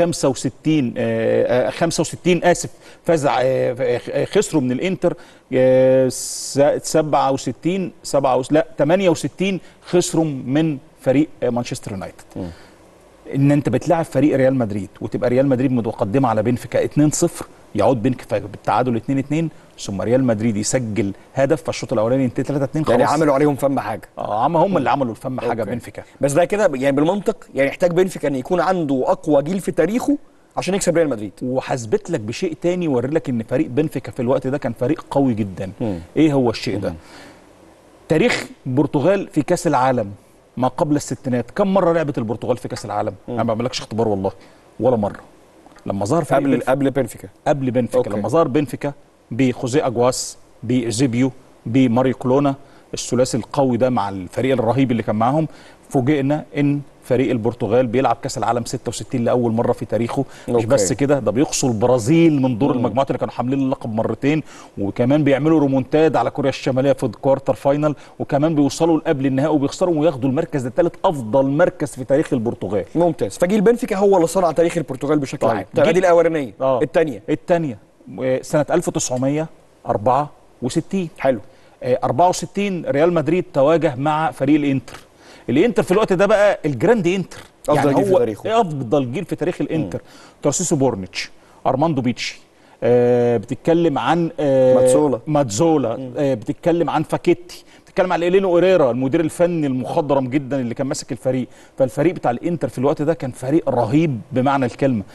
65 آه، آه، 65 اسف فاز ع- آه، آه، خسروا من الانتر آه، س- 67 7 لا 68 خسروا من فريق آه، مانشستر يونايتد ان انت بتلاعب فريق ريال مدريد وتبقى ريال مدريد متقدمه على بنفيكا 2-0 يعود بنفيكا بالتعادل 2-2 ثم ريال مدريد يسجل هدف فالشوط الاولاني ينتهي 3-2 يعني خلاص. عملوا عليهم فم حاجه اه عم هم اللي عملوا الفم حاجه أوكي. بنفيكا بس ده كده يعني بالمنطق يعني يحتاج بنفيكا ان يكون عنده اقوى جيل في تاريخه عشان يكسب ريال مدريد وحسبت لك بشيء تاني يوري لك ان فريق بنفيكا في الوقت ده كان فريق قوي جدا مم. ايه هو الشيء ده تاريخ البرتغال في كاس العالم ما قبل الستينات كم مره لعبت البرتغال في كاس العالم انا ما بعملكش اختبار والله ولا مره لما ظهر فريق قبل بنفيكا- قبل بنفيكا قبل بنفيكا أوكي. لما ظهر بنفيكا بخوزيه اجواس بزيبيو بماريو كلونا الثلاثي القوي ده مع الفريق الرهيب اللي كان معاهم فوجئنا ان فريق البرتغال بيلعب كاس العالم 66 لاول مره في تاريخه مش أوكي. بس كده ده بيقصوا البرازيل من دور المجموعات اللي كانوا حاملين اللقب مرتين وكمان بيعملوا رومونتاد على كوريا الشماليه في الكوارتر فاينل وكمان بيوصلوا لقبل النهائي وبيخسروا وياخدوا المركز الثالث افضل مركز في تاريخ البرتغال ممتاز فجيل بنفيكا هو اللي صنع تاريخ البرتغال بشكل طيب. عام طيب جيل- دي الاولانيه آه. الثانيه الثانيه سنه 1964 حلو آه، 64 ريال مدريد تواجه مع فريق الانتر الانتر في الوقت ده بقى الجراند انتر أفضل جيل في هو تاريخه. افضل جيل في تاريخ الانتر تارسيسو بورنيتش ارماندو بيتشي آه بتتكلم عن آه ماتزولا. ماتزولا آه بتتكلم عن فاكيتي بتتكلم عن إلينو اوريرا المدير الفني المخضرم جدا اللي كان ماسك الفريق فالفريق بتاع الانتر في الوقت ده كان فريق رهيب بمعنى الكلمه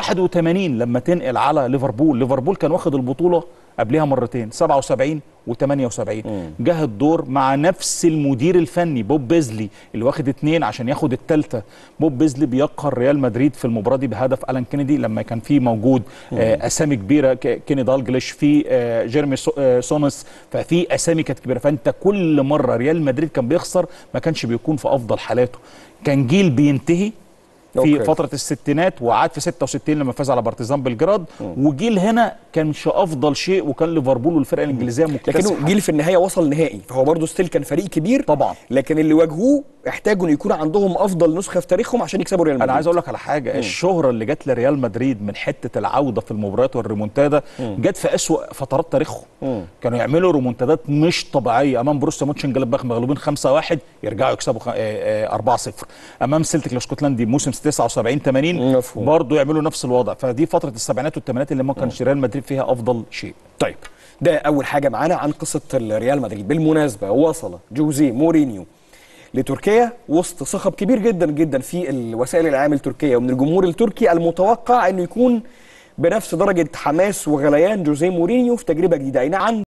81 لما تنقل على ليفربول ليفربول كان واخد البطوله قبلها مرتين 77 و78 جه الدور مع نفس المدير الفني بوب بيزلي اللي واخد اتنين عشان ياخد التالتة بوب بيزلي بيقهر ريال مدريد في المباراه دي بهدف الان كينيدي لما كان في موجود آه اسامي كبيره ك- كيني دالجليش في آه جيرمي سو- آه سونس ففي اسامي كانت كبيره فانت كل مره ريال مدريد كان بيخسر ما كانش بيكون في افضل حالاته كان جيل بينتهي في أوكي. أوكي. فتره الستينات وعاد في 66 لما فاز على بارتيزان بلجراد وجيل هنا كانش افضل شيء وكان ليفربول والفرقه الانجليزيه مكتسحه لكنه جيل في النهايه وصل نهائي فهو برضه ستيل كان فريق كبير طبعا. لكن اللي واجهوه احتاجوا ان يكون عندهم افضل نسخه في تاريخهم عشان يكسبوا ريال مدريد انا عايز اقول لك على حاجه الشهره اللي جت لريال مدريد من حته العوده في المباريات والريمونتادا جت في اسوأ فترات تاريخهم كانوا يعملوا ريمونتادات مش طبيعيه امام بروسيا مونشن جلاباخ مغلوبين 5-1 يرجعوا يكسبوا خ- آه، آه، 4-0 امام سيلتيك الاسكتلندي موسم 79 80 مفهوم. برضه يعملوا نفس الوضع فدي فتره السبعينات والثمانينات اللي ما كانش ريال مدريد فيها افضل شيء طيب ده اول حاجه معانا عن قصه الريال مدريد بالمناسبه وصل جوزيه مورينيو لتركيا وسط صخب كبير جدا جدا في الوسائل الاعلام التركيه ومن الجمهور التركي المتوقع انه يكون بنفس درجه حماس وغليان جوزيه مورينيو في تجربه جديده اي نعم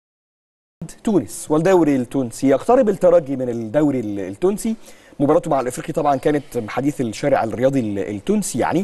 تونس والدوري التونسي يقترب الترجي من الدوري ال- التونسي مباراته مع الافريقي طبعا كانت حديث الشارع الرياضي ال- التونسي يعني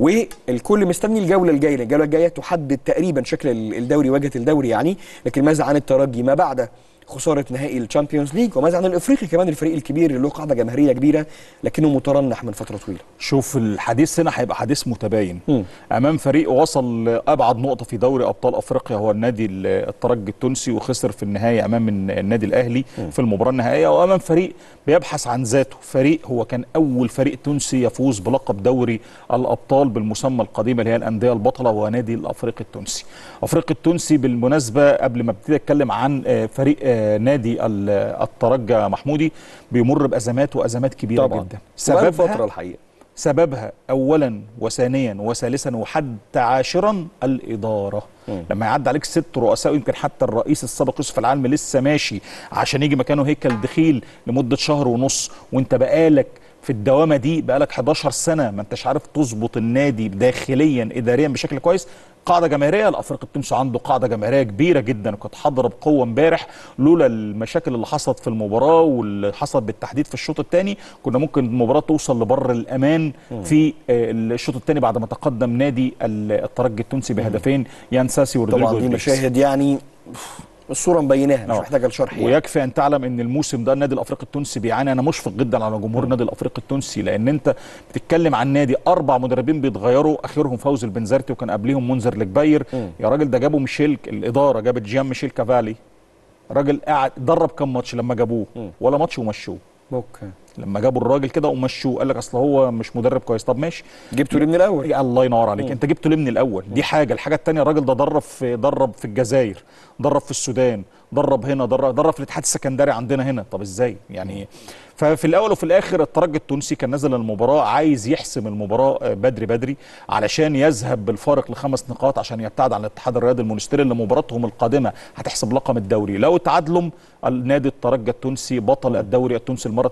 والكل مستني الجوله الجايه الجوله الجايه تحدد تقريبا شكل ال- الدوري واجهه الدوري يعني لكن ماذا عن الترجي ما بعد خساره نهائي الشامبيونز ليج وماذا عن الافريقي كمان الفريق الكبير اللي له قاعده جماهيريه كبيره لكنه مترنح من فتره طويله شوف الحديث هنا هيبقى حديث متباين مم. امام فريق وصل لابعد نقطه في دوري ابطال افريقيا هو النادي ال- الترجي التونسي وخسر في النهايه امام الن- النادي الاهلي في المباراه النهائيه وامام فريق بيبحث عن ذاته فريق هو كان اول فريق تونسي يفوز بلقب دوري الابطال بالمسمى القديم اللي هي الانديه البطله وهو نادي الافريقي التونسي افريقي التونسي بالمناسبه قبل ما ابتدي اتكلم عن آه، فريق آه، نادي ال- الترجي محمودي بيمر بازمات وازمات كبيره طبعا جدا بقاله فتره سببها الحقيقه سببها اولا وثانيا وثالثا وحتى عاشرا الاداره مم. لما يعدي عليك ست رؤساء يمكن حتى الرئيس السابق يوسف العالمي لسه ماشي عشان يجي مكانه هيكل دخيل لمده شهر ونص وانت بقالك في الدوامه دي بقالك 11 سنه ما انتش عارف تظبط النادي داخليا اداريا بشكل كويس قاعده جماهيريه الافريقي التونسي عنده قاعده جماهيريه كبيره جدا وكانت حاضره بقوه امبارح لولا المشاكل اللي حصلت في المباراه واللي حصلت بالتحديد في الشوط الثاني كنا ممكن المباراه توصل لبر الامان في آه، الشوط الثاني بعد ما تقدم نادي ال- الترجي التونسي بهدفين يانساسي ورودريجو طبعا دي إدريس. مشاهد يعني الصوره مبيناها مش آه. محتاجه لشرح يعني. ويكفي ان تعلم ان الموسم ده النادي الافريقي التونسي بيعاني انا مشفق جدا على جمهور النادي الافريقي التونسي لان انت بتتكلم عن نادي اربع مدربين بيتغيروا اخرهم فوزي البنزرتي وكان قبليهم منذر الكبير يا راجل ده جابوا ميشيل الاداره جابت جيان ميشيل كافالي راجل قاعد درب كام ماتش لما جابوه ولا ماتش ومشوه اوكي لما جابوا الراجل كده ومشوه قال لك اصل هو مش مدرب كويس طب ماشي جبته ليه من الاول يا الله ينور عليك انت جبته ليه من الاول دي حاجه الحاجه الثانيه الراجل ده درب في درب في الجزائر درب في السودان درب هنا درب درب في الاتحاد السكندري عندنا هنا طب ازاي يعني ففي الاول وفي الاخر الترجي التونسي كان نازل المباراه عايز يحسم المباراه آه، بدري بدري علشان يذهب بالفارق لخمس نقاط عشان يبتعد عن الاتحاد الرياضي المونستيري اللي مباراتهم القادمه هتحسب لقب الدوري لو تعادلوا النادي الترجي التونسي بطل الدوري التونسي المره 33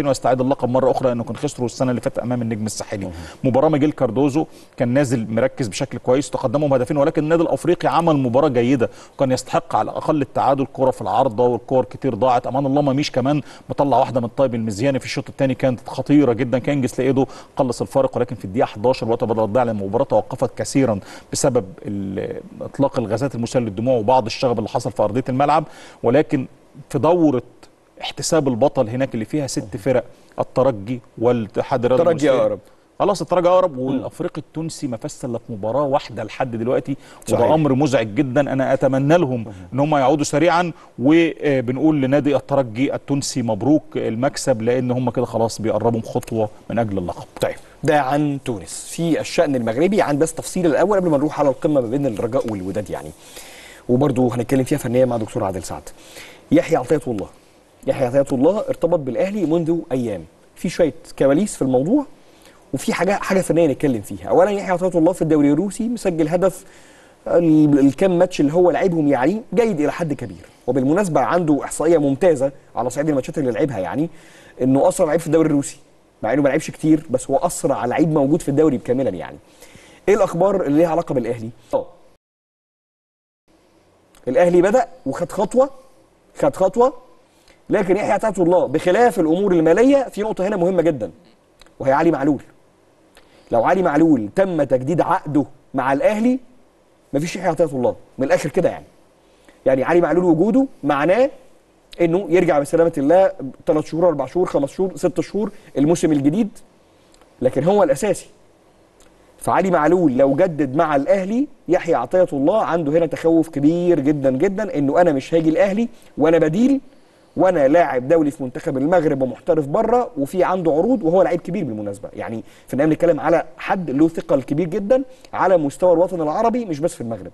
البطولتين ويستعيد اللقب مره اخرى لانه كان خسروا السنه اللي فاتت امام النجم الساحلي مباراه ميجيل كاردوزو كان نازل مركز بشكل كويس تقدموا بهدفين ولكن النادي الافريقي عمل مباراه جيده وكان يستحق على الاقل التعادل كره في العارضه والكور كتير ضاعت امان الله ماميش كمان مطلع واحده من طيب المزياني في الشوط الثاني كانت خطيره جدا كان جسل ايده قلص الفارق ولكن في الدقيقه 11 الوقت بدل الضياع لان المباراه توقفت كثيرا بسبب ال- اطلاق الغازات المسيله للدموع وبعض الشغب اللي حصل في ارضيه الملعب ولكن في دوره احتساب البطل هناك اللي فيها ست فرق الترجي والاتحاد الرياضي الترجي المصري. أقرب. خلاص الترجي اقرب والافريقي التونسي ما فاز الا في مباراه واحده لحد دلوقتي صحيح. وده امر مزعج جدا انا اتمنى لهم ان هم يعودوا سريعا وبنقول لنادي الترجي التونسي مبروك المكسب لان هم كده خلاص بيقربوا خطوه من اجل اللقب طيب ده عن تونس في الشأن المغربي عن بس تفصيل الأول قبل ما نروح على القمة ما بين الرجاء والوداد يعني وبرضه هنتكلم فيها فنيا مع دكتور عادل سعد يحيى عطية الله يحيى عطية الله ارتبط بالأهلي منذ أيام في شوية كواليس في الموضوع وفي حاجة حاجة فنية نتكلم فيها أولا يحيى عطية الله في الدوري الروسي مسجل هدف ال- الكام ماتش اللي هو لعبهم يعني جيد الى حد كبير وبالمناسبه عنده احصائيه ممتازه على صعيد الماتشات اللي لعبها يعني انه اسرع لعيب في الدوري الروسي مع انه ما لعبش كتير بس هو اسرع لعيب موجود في الدوري كاملا يعني ايه الاخبار اللي ليها علاقه بالاهلي اه الاهلي بدا وخد خطوه خد خطوه لكن يحيى عطية الله بخلاف الامور الماليه في نقطه هنا مهمه جدا وهي علي معلول لو علي معلول تم تجديد عقده مع الاهلي مفيش يحيى عطية الله من الاخر كده يعني يعني علي معلول وجوده معناه انه يرجع بسلامه الله ثلاث شهور اربع شهور خمس شهور ست شهور الموسم الجديد لكن هو الاساسي فعلي معلول لو جدد مع الاهلي يحيى عطية الله عنده هنا تخوف كبير جدا جدا انه انا مش هاجي الاهلي وانا بديل وانا لاعب دولي في منتخب المغرب ومحترف بره وفي عنده عروض وهو لعيب كبير بالمناسبه يعني في النهايه بنتكلم على حد له ثقل كبير جدا على مستوى الوطن العربي مش بس في المغرب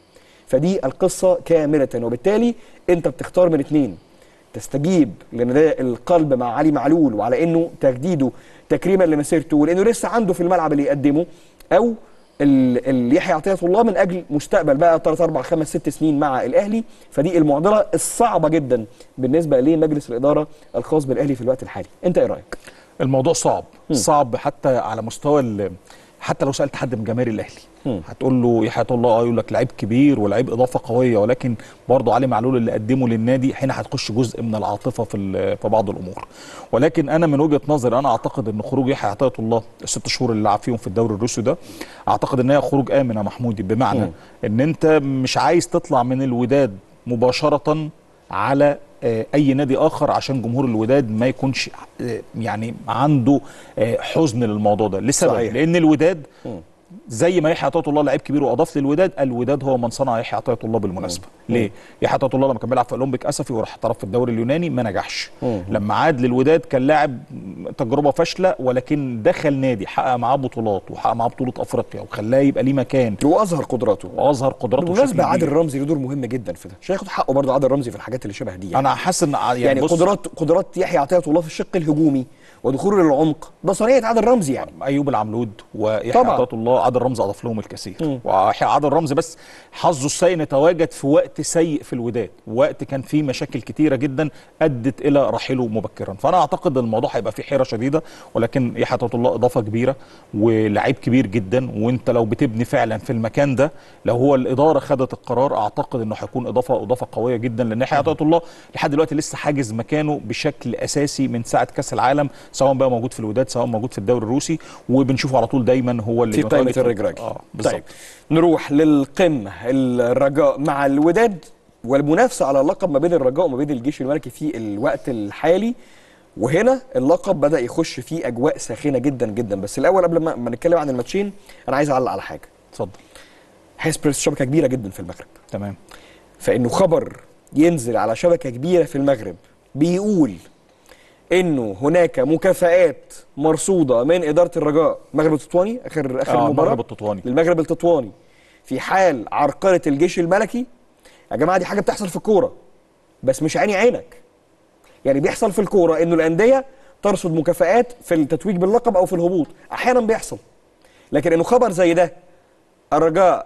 فدي القصه كامله وبالتالي انت بتختار من اتنين تستجيب لنداء القلب مع علي معلول وعلى انه تجديده تكريما لمسيرته ولانه لسه عنده في الملعب اللي يقدمه او ال- ال- يحيى عطيه الله من اجل مستقبل بقى 3 4 5 6 سنين مع الاهلي فدي المعضله الصعبه جدا بالنسبه لمجلس الاداره الخاص بالاهلي في الوقت الحالي انت ايه رايك الموضوع صعب صعب حتى على مستوى ال- حتى لو سالت حد من جماهير الاهلي مم. هتقول له يحيى الله اه يقول لك لعيب كبير ولعيب اضافه قويه ولكن برضه علي معلول اللي قدمه للنادي هنا هتخش جزء من العاطفه في ال- في بعض الامور ولكن انا من وجهه نظري انا اعتقد ان خروج يحيى عطيه الله الست شهور اللي لعب فيهم في الدوري الروسي ده اعتقد ان هي خروج امن يا محمودي بمعنى مم. ان انت مش عايز تطلع من الوداد مباشره على آه، اي نادي اخر عشان جمهور الوداد ما يكونش آه، يعني عنده آه، حزن للموضوع ده لسبب صحيح. لان الوداد مم. زي ما يحيى عطيه الله لعيب كبير واضاف للوداد الوداد هو من صنع يحيى عطيه الله بالمناسبه ليه يحيى عطيه الله لما كان بيلعب في اولمبيك اسفي وراح احترف في الدوري اليوناني ما نجحش مم. لما عاد للوداد كان لاعب تجربه فاشله ولكن دخل نادي حقق معاه بطولات وحقق معاه بطوله افريقيا وخلاه يبقى ليه مكان واظهر قدراته واظهر قدراته بشكل بالمناسبه عادل كبير. رمزي له دور مهم جدا في ده عشان ياخد حقه برضه عادل رمزي في الحاجات اللي شبه دي يعني. انا حاسس ان يعني, يعني بص قدرات قدرات يحيى عطية الله في الشق الهجومي ودخوله للعمق ده صنيعه عادل رمزي يعني ايوب العملود ويحيى طبعاً. عطيه الله عادل رمزي اضاف لهم الكثير مم. ويحيى عادل رمزي بس حظه السيء انه تواجد في وقت سيء في الوداد وقت كان فيه مشاكل كتيره جدا ادت الى رحيله مبكرا فانا اعتقد الموضوع هيبقى فيه حيره شديده ولكن يحيى عطيه الله اضافه كبيره ولعيب كبير جدا وانت لو بتبني فعلا في المكان ده لو هو الاداره خدت القرار اعتقد انه هيكون اضافه اضافه قويه جدا لان يحيى عطيه الله لحد دلوقتي لسه حاجز مكانه بشكل اساسي من ساعه كاس العالم سواء بقى موجود في الوداد سواء موجود في الدوري الروسي وبنشوفه على طول دايما هو اللي في قائمه متواجد الرجراج اه بالظبط طيب نروح للقمه الرجاء مع الوداد والمنافسه على اللقب ما بين الرجاء وما بين الجيش الملكي في الوقت الحالي وهنا اللقب بدا يخش فيه اجواء ساخنه جدا جدا بس الاول قبل ما ما نتكلم عن الماتشين انا عايز اعلق على حاجه اتفضل هيسبرس شبكه كبيره جدا في المغرب تمام فانه خبر ينزل على شبكه كبيره في المغرب بيقول انه هناك مكافآت مرصوده من اداره الرجاء المغرب التطواني اخر اخر آه، مباراه المغرب التطواني. للمغرب التطواني في حال عرقله الجيش الملكي يا جماعه دي حاجه بتحصل في الكوره بس مش عيني عينك يعني بيحصل في الكوره انه الانديه ترصد مكافآت في التتويج باللقب او في الهبوط احيانا بيحصل لكن انه خبر زي ده الرجاء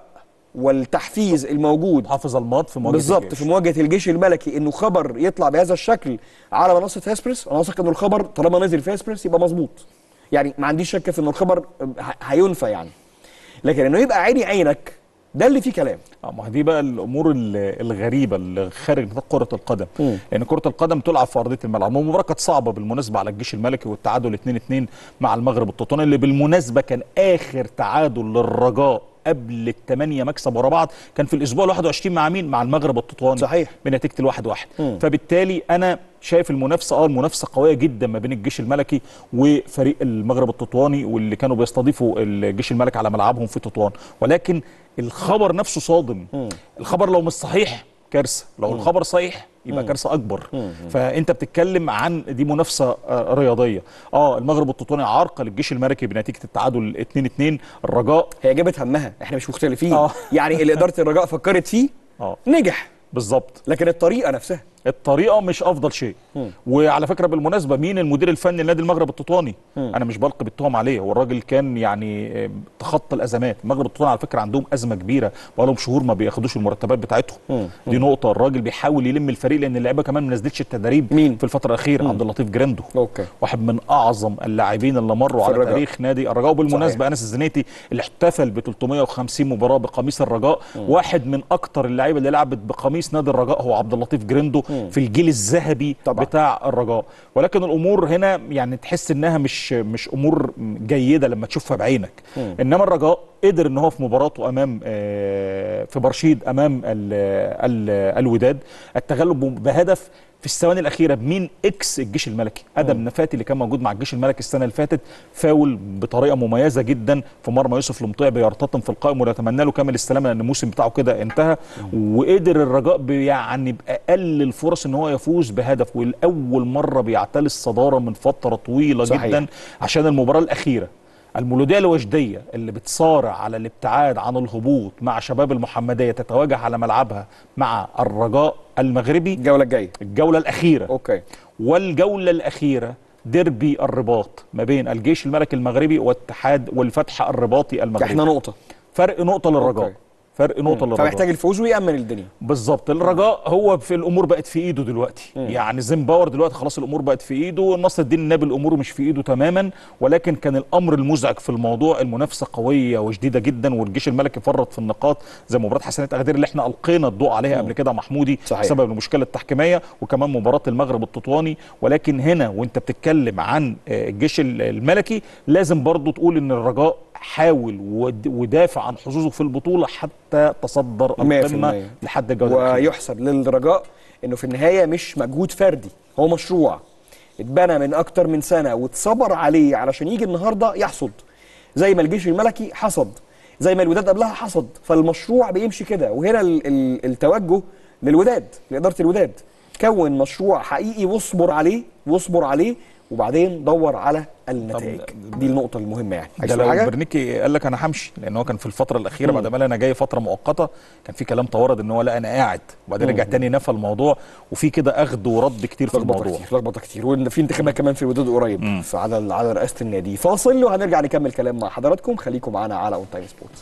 والتحفيز الموجود حافظ الماط في مواجهه بالظبط الجيش. في مواجهه الجيش الملكي انه خبر يطلع بهذا الشكل على منصه فيسبرس انا واثق انه الخبر طالما نزل فيسبرس يبقى مظبوط يعني ما عنديش شك في انه الخبر ه- هينفى يعني لكن انه يبقى عيني عينك ده اللي فيه كلام اه ما دي بقى الامور ال- الغريبه اللي خارج نطاق كره القدم مم. لان كره القدم تلعب في ارضيه الملعب المباراه كانت صعبه بالمناسبه على الجيش الملكي والتعادل 2-2 مع المغرب التطواني اللي بالمناسبه كان اخر تعادل للرجاء قبل الثمانيه مكسب ورا بعض كان في الاسبوع ال 21 مع مين؟ مع المغرب التطواني صحيح. بنتيجه الواحد واحد مم. فبالتالي انا شايف المنافسه اه المنافسه قويه جدا ما بين الجيش الملكي وفريق المغرب التطواني واللي كانوا بيستضيفوا الجيش الملكي على ملعبهم في تطوان ولكن الخبر نفسه صادم الخبر لو مش صحيح كارثه لو الخبر صحيح يبقى كارثه اكبر فانت بتتكلم عن دي منافسه آه، رياضيه اه المغرب التطواني عرقل الجيش الملكي بنتيجه التعادل 2 2 الرجاء هي جابت همها احنا مش مختلفين آه. يعني اللي اداره الرجاء فكرت فيه اه نجح بالظبط لكن الطريقه نفسها الطريقه مش افضل شيء وعلى فكره بالمناسبه مين المدير الفني لنادي المغرب التطواني انا مش بلقي بالتهم عليه هو الراجل كان يعني آه، تخطى الازمات المغرب التطواني على فكره عندهم ازمه كبيره بقالهم شهور ما بياخدوش المرتبات بتاعتهم دي نقطه الراجل بيحاول يلم الفريق لان اللعيبه كمان ما نزلتش التدريب مين؟ في الفتره الاخيره عبد اللطيف جراندو اوكي واحد من اعظم اللاعبين اللي مروا في على الرجاء. تاريخ نادي الرجاء وبالمناسبه صحيح. انس الزنيتي اللي احتفل ب 350 مباراه بقميص الرجاء واحد من اكتر اللعيبه اللي لعبت بقميص نادي الرجاء هو عبد اللطيف جريندو في الجيل الذهبي طبعا. بتاع الرجاء ولكن الامور هنا يعني تحس انها مش مش امور جيده لما تشوفها بعينك انما الرجاء قدر ان هو في مباراته امام آه، في برشيد امام ال ال الوداد التغلب بهدف في الثواني الاخيره بمين اكس الجيش الملكي ادم نفاتي اللي كان موجود مع الجيش الملكي السنه اللي فاتت فاول بطريقه مميزه جدا في مرمى يوسف المطيع بيرتطم في القائم ونتمنى له كامل السلامه لان الموسم بتاعه كده انتهى وقدر الرجاء بي- يعني باقل الفرص ان هو يفوز بهدف ولاول مره بيعتلي الصداره من فتره طويله صحيح. جدا عشان المباراه الاخيره المولوديه الوجديه اللي بتصارع على الابتعاد عن الهبوط مع شباب المحمديه تتواجه على ملعبها مع الرجاء المغربي الجوله الجايه الجوله الاخيره اوكي والجوله الاخيره ديربي الرباط ما بين الجيش الملكي المغربي والاتحاد والفتح الرباطي المغربي احنا نقطه فرق نقطه للرجاء أوكي. فرق نقطه للرجاء فمحتاج الفوز ويامن الدنيا بالظبط الرجاء هو في الامور بقت في ايده دلوقتي يعني زيمباور دلوقتي خلاص الامور بقت في ايده نصر الدين النبي الامور مش في ايده تماما ولكن كان الامر المزعج في الموضوع المنافسه قويه وشديده جدا والجيش الملكي فرط في النقاط زي مباراه حسنات اغدير اللي احنا القينا الضوء عليها قبل كده محمودي صحيح. بسبب المشكله التحكيميه وكمان مباراه المغرب التطواني ولكن هنا وانت بتتكلم عن آه، الجيش ال- الملكي لازم برضو تقول ان الرجاء حاول ود- ودافع عن حظوظه في البطوله حتى تصدر مية في القمه المية. لحد الجوله الأخيرة. ويحسب للرجاء انه في النهايه مش مجهود فردي هو مشروع اتبنى من اكتر من سنه واتصبر عليه علشان يجي النهارده يحصد زي ما الجيش الملكي حصد زي ما الوداد قبلها حصد فالمشروع بيمشي كده وهنا ال ال التوجه للوداد لاداره الوداد كون مشروع حقيقي واصبر عليه واصبر عليه وبعدين دور على النتائج دي النقطه المهمه يعني عايز ده تقول لو حاجه برنيكي قال لك انا همشي لان هو كان في الفتره الاخيره بعد ما قال انا جاي فتره مؤقته كان في كلام توارد ان هو لا انا قاعد وبعدين رجع تاني نفى الموضوع وفي كده اخذ ورد كتير في لخبطه الموضوع كتير لخبطه كتير وفي انتخابات كمان في الوداد قريب في على على رئاسه النادي فاصل وهنرجع نكمل كلام مع حضراتكم خليكم معانا على اون تايم سبورتس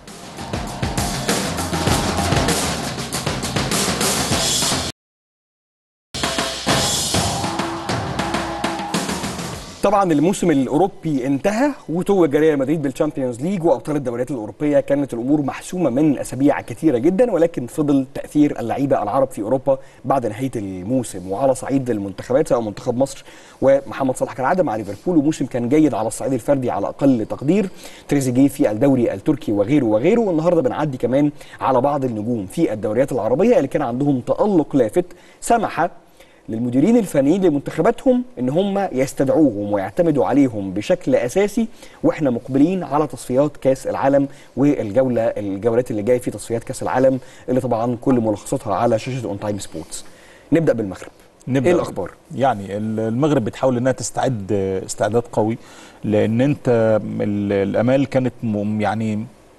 طبعا الموسم الاوروبي انتهى وتوج ريال مدريد بالشامبيونز ليج وابطال الدوريات الاوروبيه كانت الامور محسومه من اسابيع كثيره جدا ولكن فضل تاثير اللعيبه العرب في اوروبا بعد نهايه الموسم وعلى صعيد المنتخبات سواء منتخب مصر ومحمد صلاح كالعاده مع ليفربول وموسم كان جيد على الصعيد الفردي على اقل تقدير تريزيجيه في الدوري التركي وغيره وغيره والنهارده بنعدي كمان على بعض النجوم في الدوريات العربيه اللي كان عندهم تالق لافت سمح للمديرين الفنيين لمنتخباتهم ان هم يستدعوهم ويعتمدوا عليهم بشكل اساسي واحنا مقبلين على تصفيات كاس العالم والجوله الجولات اللي جايه في تصفيات كاس العالم اللي طبعا كل ملخصاتها على شاشه اون تايم سبورتس نبدا بالمغرب نبدأ ايه الاخبار يعني ال- المغرب بتحاول انها تستعد استعداد قوي لان انت ال- الامال كانت م- يعني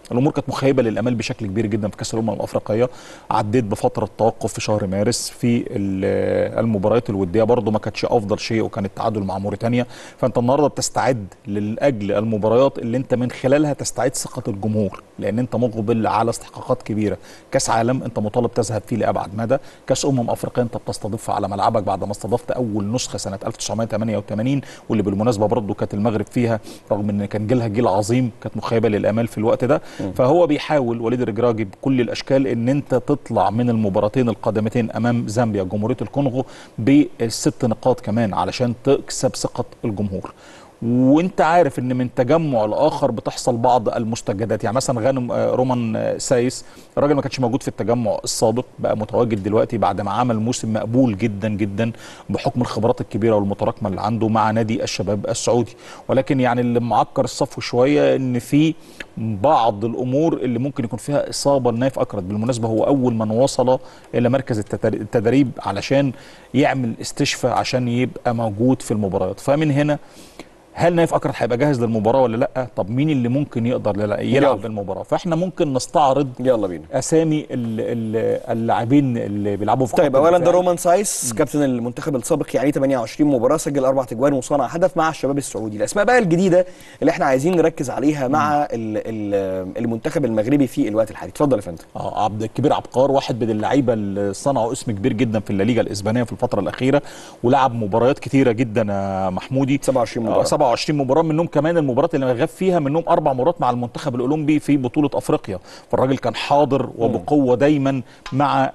الامور كانت مخيبه للامال بشكل كبير جدا في كاس الامم الافريقيه عديت بفتره توقف في شهر مارس في ال- المباريات الوديه برضه ما كانتش افضل شيء وكان التعادل مع موريتانيا فانت النهارده بتستعد لاجل المباريات اللي انت من خلالها تستعيد ثقه الجمهور لان انت مقبل على استحقاقات كبيره كاس عالم انت مطالب تذهب فيه لابعد مدى كاس امم افريقيا انت بتستضيفها على ملعبك بعد ما استضفت اول نسخه سنه 1988 واللي بالمناسبه برضه كانت المغرب فيها رغم ان كان جيلها جيل عظيم كانت مخيبه للامال في الوقت ده فهو بيحاول وليد الرجراجي بكل الاشكال ان انت تطلع من المباراتين القادمتين امام زامبيا جمهوريه الكونغو بالست نقاط كمان علشان تكسب ثقه الجمهور وانت عارف ان من تجمع لاخر بتحصل بعض المستجدات يعني مثلا غانم آه، رومان آه، سايس الراجل ما كانش موجود في التجمع السابق بقى متواجد دلوقتي بعد ما عمل موسم مقبول جدا جدا بحكم الخبرات الكبيره والمتراكمه اللي عنده مع نادي الشباب السعودي ولكن يعني اللي معكر الصفو شويه ان في بعض الامور اللي ممكن يكون فيها اصابه لنايف اكرد بالمناسبه هو اول من وصل الى مركز التتر- التدريب علشان يعمل استشفاء عشان يبقى موجود في المباريات فمن هنا هل نايف اكرد هيبقى جاهز للمباراه ولا لا طب مين اللي ممكن يقدر يلع- يلعب يلا. المباراه فاحنا ممكن نستعرض يلا بينا اسامي ال- ال- اللاعبين اللي بيلعبوا في طيب خط اولا ده الدفاع. رومان سايس كابتن المنتخب السابق يعني 28 مباراه سجل اربع تجوان وصنع هدف مع الشباب السعودي الاسماء بقى الجديده اللي احنا عايزين نركز عليها مع ال ال المنتخب المغربي في الوقت الحالي اتفضل يا فندم اه عبد الكبير عبقار واحد من اللعيبه اللي صنعوا اسم كبير جدا في الليجا الاسبانيه في الفتره الاخيره ولعب مباريات كتيره جدا يا محمودي 27 آه، مباراه 27 مباراه منهم كمان المباريات اللي غاب فيها منهم اربع مرات مع المنتخب الاولمبي في بطوله افريقيا فالراجل كان حاضر وبقوه دايما مع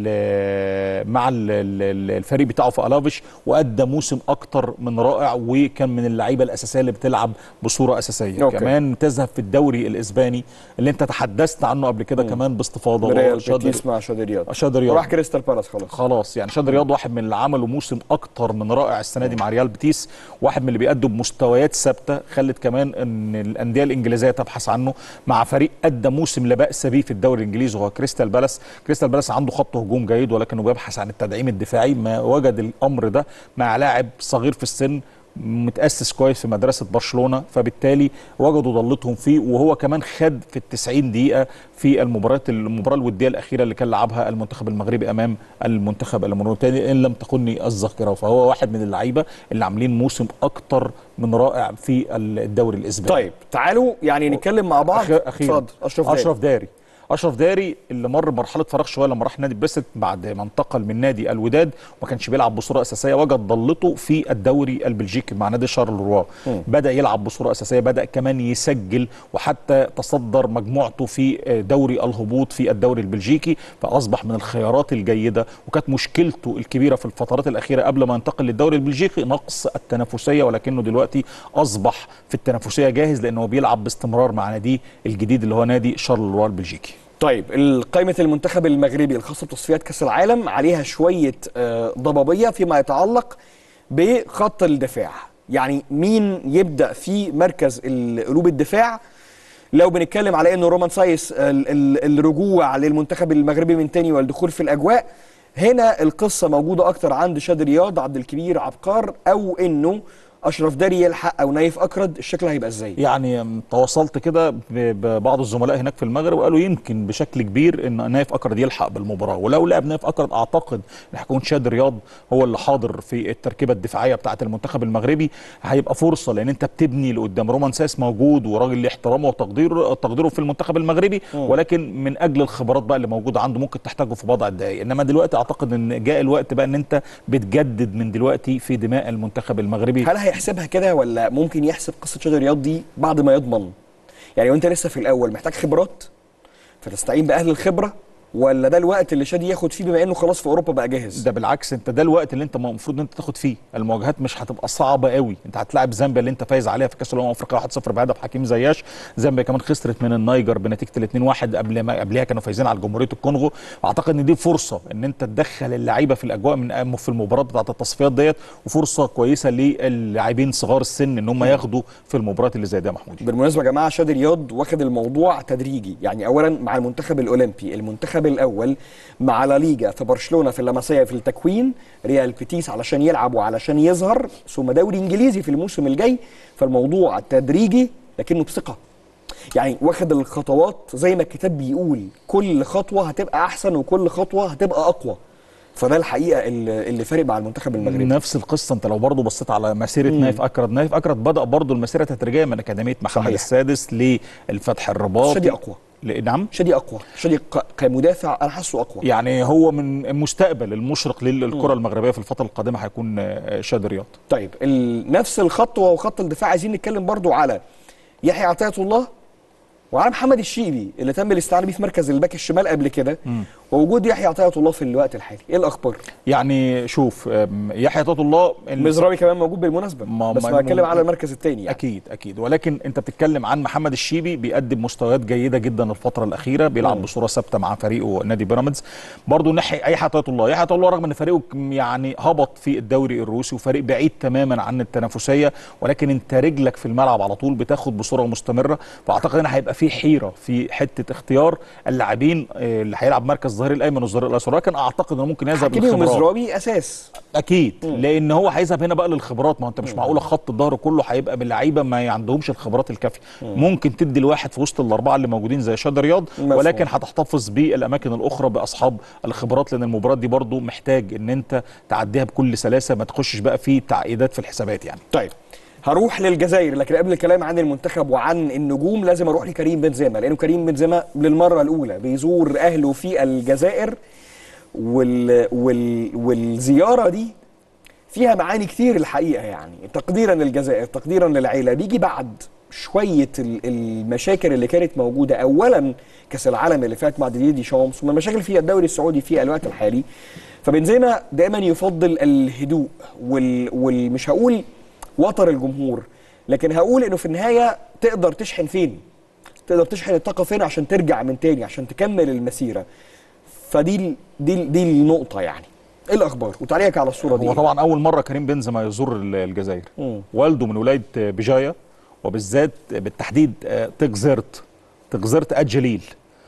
ال مع ال ال الفريق بتاعه في الافيش وادى موسم اكتر من رائع وكان من اللعيبه الاساسيه اللي بتلعب بصوره اساسيه أوكي. كمان تذهب في الدوري الاسباني اللي انت تحدثت عنه قبل كده كمان باستفاضه ريال هو شادر- بيتيس مع شادي رياض شادر رياض وراح كريستال بالاس خلاص خلاص يعني شاد رياض واحد من اللي عملوا موسم اكتر من رائع السنه دي مع ريال بيتيس واحد من اللي بيأدوا بمستويات ثابته خلت كمان ان الانديه الانجليزيه تبحث عنه مع فريق ادى موسم لا باس به في الدوري الانجليزي وهو كريستال بالاس كريستال بالاس عنده خط هجوم جيد ولكنه بيبحث عن التدعيم الدفاعي ما وجد الامر ده مع لاعب صغير في السن متأسس كويس في مدرسة برشلونة فبالتالي وجدوا ضلتهم فيه وهو كمان خد في التسعين دقيقة في المباراة المباراة الودية الأخيرة اللي كان لعبها المنتخب المغربي أمام المنتخب الموريتاني إن لم تخني الذاكرة فهو واحد من اللعيبة اللي عاملين موسم أكتر من رائع في الدوري الإسباني طيب تعالوا يعني نتكلم مع بعض أخير- أخيرا اتفضل اشرف داري. اشرف داري اشرف داري اللي مر بمرحله فراغ شويه لما راح نادي بريست بعد ما انتقل من نادي الوداد وما كانش بيلعب بصوره اساسيه وجد ضلته في الدوري البلجيكي مع نادي شارلروا بدا يلعب بصوره اساسيه بدا كمان يسجل وحتى تصدر مجموعته في دوري الهبوط في الدوري البلجيكي فاصبح من الخيارات الجيده وكانت مشكلته الكبيره في الفترات الاخيره قبل ما ينتقل للدوري البلجيكي نقص التنافسيه ولكنه دلوقتي اصبح في التنافسيه جاهز لانه بيلعب باستمرار مع ناديه الجديد اللي هو نادي شارلروا البلجيكي طيب قائمة المنتخب المغربي الخاصة بتصفيات كأس العالم عليها شوية آه، ضبابية فيما يتعلق بخط الدفاع يعني مين يبدأ في مركز ال- قلوب الدفاع لو بنتكلم على انه رومان سايس ال- ال- الرجوع للمنتخب المغربي من تاني والدخول في الاجواء هنا القصة موجودة اكتر عند شاد رياض عبد الكبير عبقار او انه اشرف داري يلحق او نايف اكرد الشكل هيبقى ازاي يعني تواصلت كده ب- ببعض الزملاء هناك في المغرب وقالوا يمكن بشكل كبير ان نايف اكرد يلحق بالمباراه ولو لعب نايف اكرد اعتقد ان هيكون شاد رياض هو اللي حاضر في التركيبه الدفاعيه بتاعه المنتخب المغربي هيبقى فرصه لان انت بتبني لقدام رومان ساس موجود وراجل ليه احترامه وتقديره تقديره في المنتخب المغربي ولكن من اجل الخبرات بقى اللي موجوده عنده ممكن تحتاجه في بضع دقائق انما دلوقتي اعتقد ان جاء الوقت بقى ان انت بتجدد من دلوقتي في دماء المنتخب المغربي هل هيحسبها كده ولا ممكن يحسب قصه شادي رياض دي بعد ما يضمن يعني وانت لسه في الاول محتاج خبرات فتستعين باهل الخبره ولا ده الوقت اللي شادي ياخد فيه بما انه خلاص في اوروبا بقى جاهز ده بالعكس انت ده الوقت اللي انت المفروض ان انت تاخد فيه المواجهات مش هتبقى صعبه قوي انت هتلاعب زامبيا اللي انت فايز عليها في كاس الامم الافريقيه 1-0 بهدف حكيم زياش زامبيا كمان خسرت من النيجر بنتيجه ال 2-1 قبل ما قبلها كانوا فايزين على جمهوريه الكونغو اعتقد ان دي فرصه ان انت تدخل اللعيبه في الاجواء من في المباراه بتاعه التصفيات ديت وفرصه كويسه للاعبين صغار السن ان هم ياخدوا في المباريات اللي زي دي يا محمود بالمناسبه يا جماعه شادي رياض واخد الموضوع تدريجي يعني اولا مع المنتخب الاولمبي المنتخب الاول مع لا ليجا في برشلونه في اللمسيه في التكوين ريال بيتيس علشان يلعب وعلشان يظهر ثم دوري انجليزي في الموسم الجاي فالموضوع تدريجي لكنه بثقه يعني واخد الخطوات زي ما الكتاب بيقول كل خطوه هتبقى احسن وكل خطوه هتبقى اقوى فده الحقيقه اللي اللي فارق مع المنتخب المغربي نفس القصه انت لو برضه بصيت على مسيره نايف اكرد نايف اكرد بدا برضه المسيره تدريجيا من اكاديميه محمد صحيح. السادس للفتح الرباطي شادي اقوى ل- نعم شادي اقوى شادي ق- كمدافع انا حاسه اقوى يعني هو من المستقبل المشرق للكره المغربيه في الفتره القادمه هيكون آه، شادي رياض طيب ال- نفس الخطوه وخط الدفاع عايزين نتكلم برضو على يحيى عطيه الله وعلى محمد الشيبي اللي تم الاستعانه بيه في مركز الباك الشمال قبل كده ووجود يحيى عطيه الله في الوقت الحالي ايه الاخبار يعني شوف آم، يحيى عطيه الله ال- مزرابي كمان موجود بالمناسبه ما- بس ما- ما بتكلم ما- على المركز الثاني يعني اكيد اكيد ولكن انت بتتكلم عن محمد الشيبي بيقدم مستويات جيده جدا الفتره الاخيره بيلعب مم. بصوره ثابته مع فريقه نادي بيراميدز برضه ناحيه اي عطيه الله يحيى عطيه الله رغم ان فريقه كم- يعني هبط في الدوري الروسي وفريق بعيد تماما عن التنافسيه ولكن انت رجلك في الملعب على طول بتاخد بصوره مستمره فاعتقد ان هيبقى في حيره في حته اختيار اللاعبين آه، اللي هيلعب مركز الظهير الايمن والظهير الايسر ولكن اعتقد انه ممكن يذهب حكيمي للخبرات ومزرابي اساس اكيد لان هو هيذهب هنا بقى للخبرات ما هو انت مش معقوله خط الظهر كله هيبقى باللعيبه ما عندهمش الخبرات الكافيه ممكن تدي الواحد في وسط الاربعه اللي موجودين زي شادي رياض مفهوم. ولكن هتحتفظ بالاماكن الاخرى باصحاب الخبرات لان المباراه دي برضو محتاج ان انت تعديها بكل سلاسه ما تخشش بقى في تعقيدات في الحسابات يعني طيب هروح للجزائر لكن قبل الكلام عن المنتخب وعن النجوم لازم اروح لكريم بنزيما لانه كريم بنزيما للمره الاولى بيزور اهله في الجزائر وال... وال... والزياره دي فيها معاني كتير الحقيقه يعني تقديرا للجزائر تقديرا للعيله بيجي بعد شويه ال- المشاكل اللي كانت موجوده اولا كاس العالم اللي فات مع ديدي دي شامس ثم المشاكل في الدوري السعودي في الوقت الحالي فبنزيما دائما يفضل الهدوء وال... والمش هقول وتر الجمهور لكن هقول انه في النهايه تقدر تشحن فين تقدر تشحن الطاقه فين عشان ترجع من تاني عشان تكمل المسيره فدي ال- دي ال- دي النقطه يعني ايه الاخبار وتعليقك على الصوره دي هو طبعا اول مره كريم بنزيما يزور ال- الجزائر مم. والده من ولايه بجايه وبالذات بالتحديد آه، تجزرت تجزرت الجليل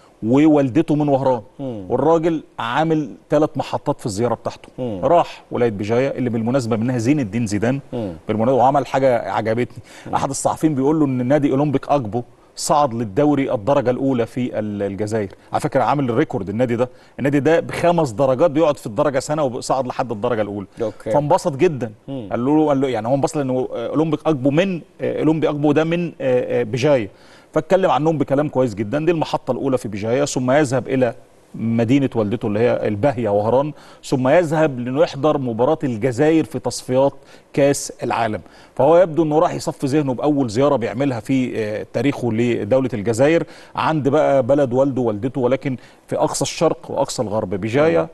ووالدته من وهران مم. والراجل عامل ثلاث محطات في الزياره بتاعته مم. راح ولايه بجايه اللي بالمناسبه منها زين الدين زيدان مم. بالمناسبه وعمل حاجه عجبتني احد الصحفيين بيقول له ان نادي اولمبيك اجبو صعد للدوري الدرجه الاولى في ال- الجزائر على فكره عامل الريكورد النادي ده النادي ده بخمس درجات بيقعد في الدرجه سنه وصعد لحد الدرجه الاولى أوكي. فانبسط جدا مم. قال له قال له يعني هو انبسط لانه آه، اولمبيك اجبو من آه، اولمبي اجبو ده من آه، آه، بجايه فاتكلم عنهم بكلام كويس جدا دي المحطه الاولى في بجايه ثم يذهب الى مدينه والدته اللي هي الباهيه وهران ثم يذهب لانه يحضر مباراه الجزائر في تصفيات كاس العالم فهو يبدو انه راح يصفي ذهنه باول زياره بيعملها في آه، تاريخه لدوله الجزائر عند بقى بلد والده ووالدته ولكن في اقصى الشرق واقصى الغرب بجايه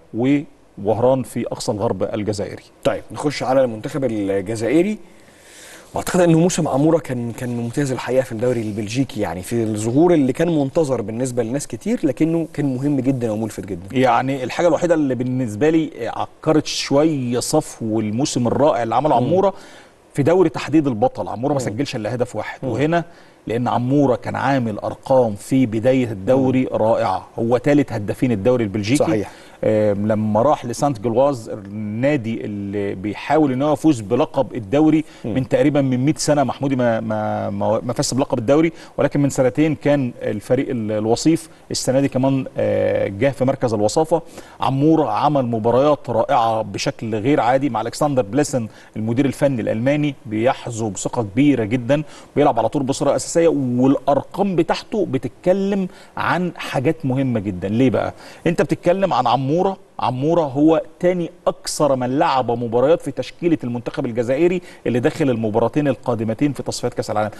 ووهران في اقصى الغرب الجزائري طيب نخش على المنتخب الجزائري واعتقد انه موسم عموره كان كان ممتاز الحقيقه في الدوري البلجيكي يعني في الظهور اللي كان منتظر بالنسبه لناس كتير لكنه كان مهم جدا وملفت جدا يعني الحاجه الوحيده اللي بالنسبه لي عكرت شويه صفو الموسم الرائع اللي عمله عموره في دوري تحديد البطل عموره ما سجلش الا هدف واحد وهنا لان عموره كان عامل ارقام في بدايه الدوري رائعه هو ثالث هدافين الدوري البلجيكي صحيح. آم، لما راح لسانت جلواز النادي اللي بيحاول ان هو يفوز بلقب الدوري من تقريبا من 100 سنه محمودي ما ما ما, ما فاز بلقب الدوري ولكن من سنتين كان الفريق ال- الوصيف السنه دي كمان آه، جه في مركز الوصافه عموره عمل مباريات رائعه بشكل غير عادي مع الكسندر بليسن المدير الفني الالماني بيحظو بثقه كبيره جدا بيلعب على طول بصوره اساسيه والارقام بتاعته بتتكلم عن حاجات مهمه جدا ليه بقى انت بتتكلم عن عموره عموره هو تاني اكثر من لعب مباريات في تشكيله المنتخب الجزائري اللي داخل المباراتين القادمتين في تصفيات كاس العالم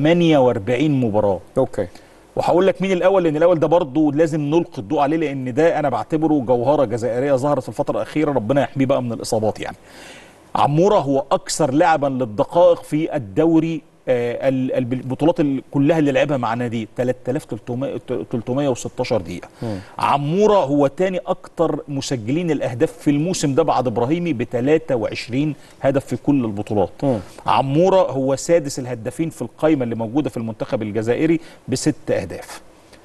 48 مباراه اوكي وهقول لك مين الاول لان الاول ده برضه لازم نلقي الضوء عليه لان ده انا بعتبره جوهره جزائريه ظهرت في الفتره الاخيره ربنا يحميه بقى من الاصابات يعني عموره هو اكثر لاعبا للدقائق في الدوري آه، ال- الب- البطولات ال- كلها اللي لعبها مع ناديه 3300 316 دقيقه عموره هو تاني اكتر مسجلين الاهداف في الموسم ده بعد ابراهيمي ب 23 هدف في كل البطولات مم. عموره هو سادس الهدافين في القائمه اللي موجوده في المنتخب الجزائري بست اهداف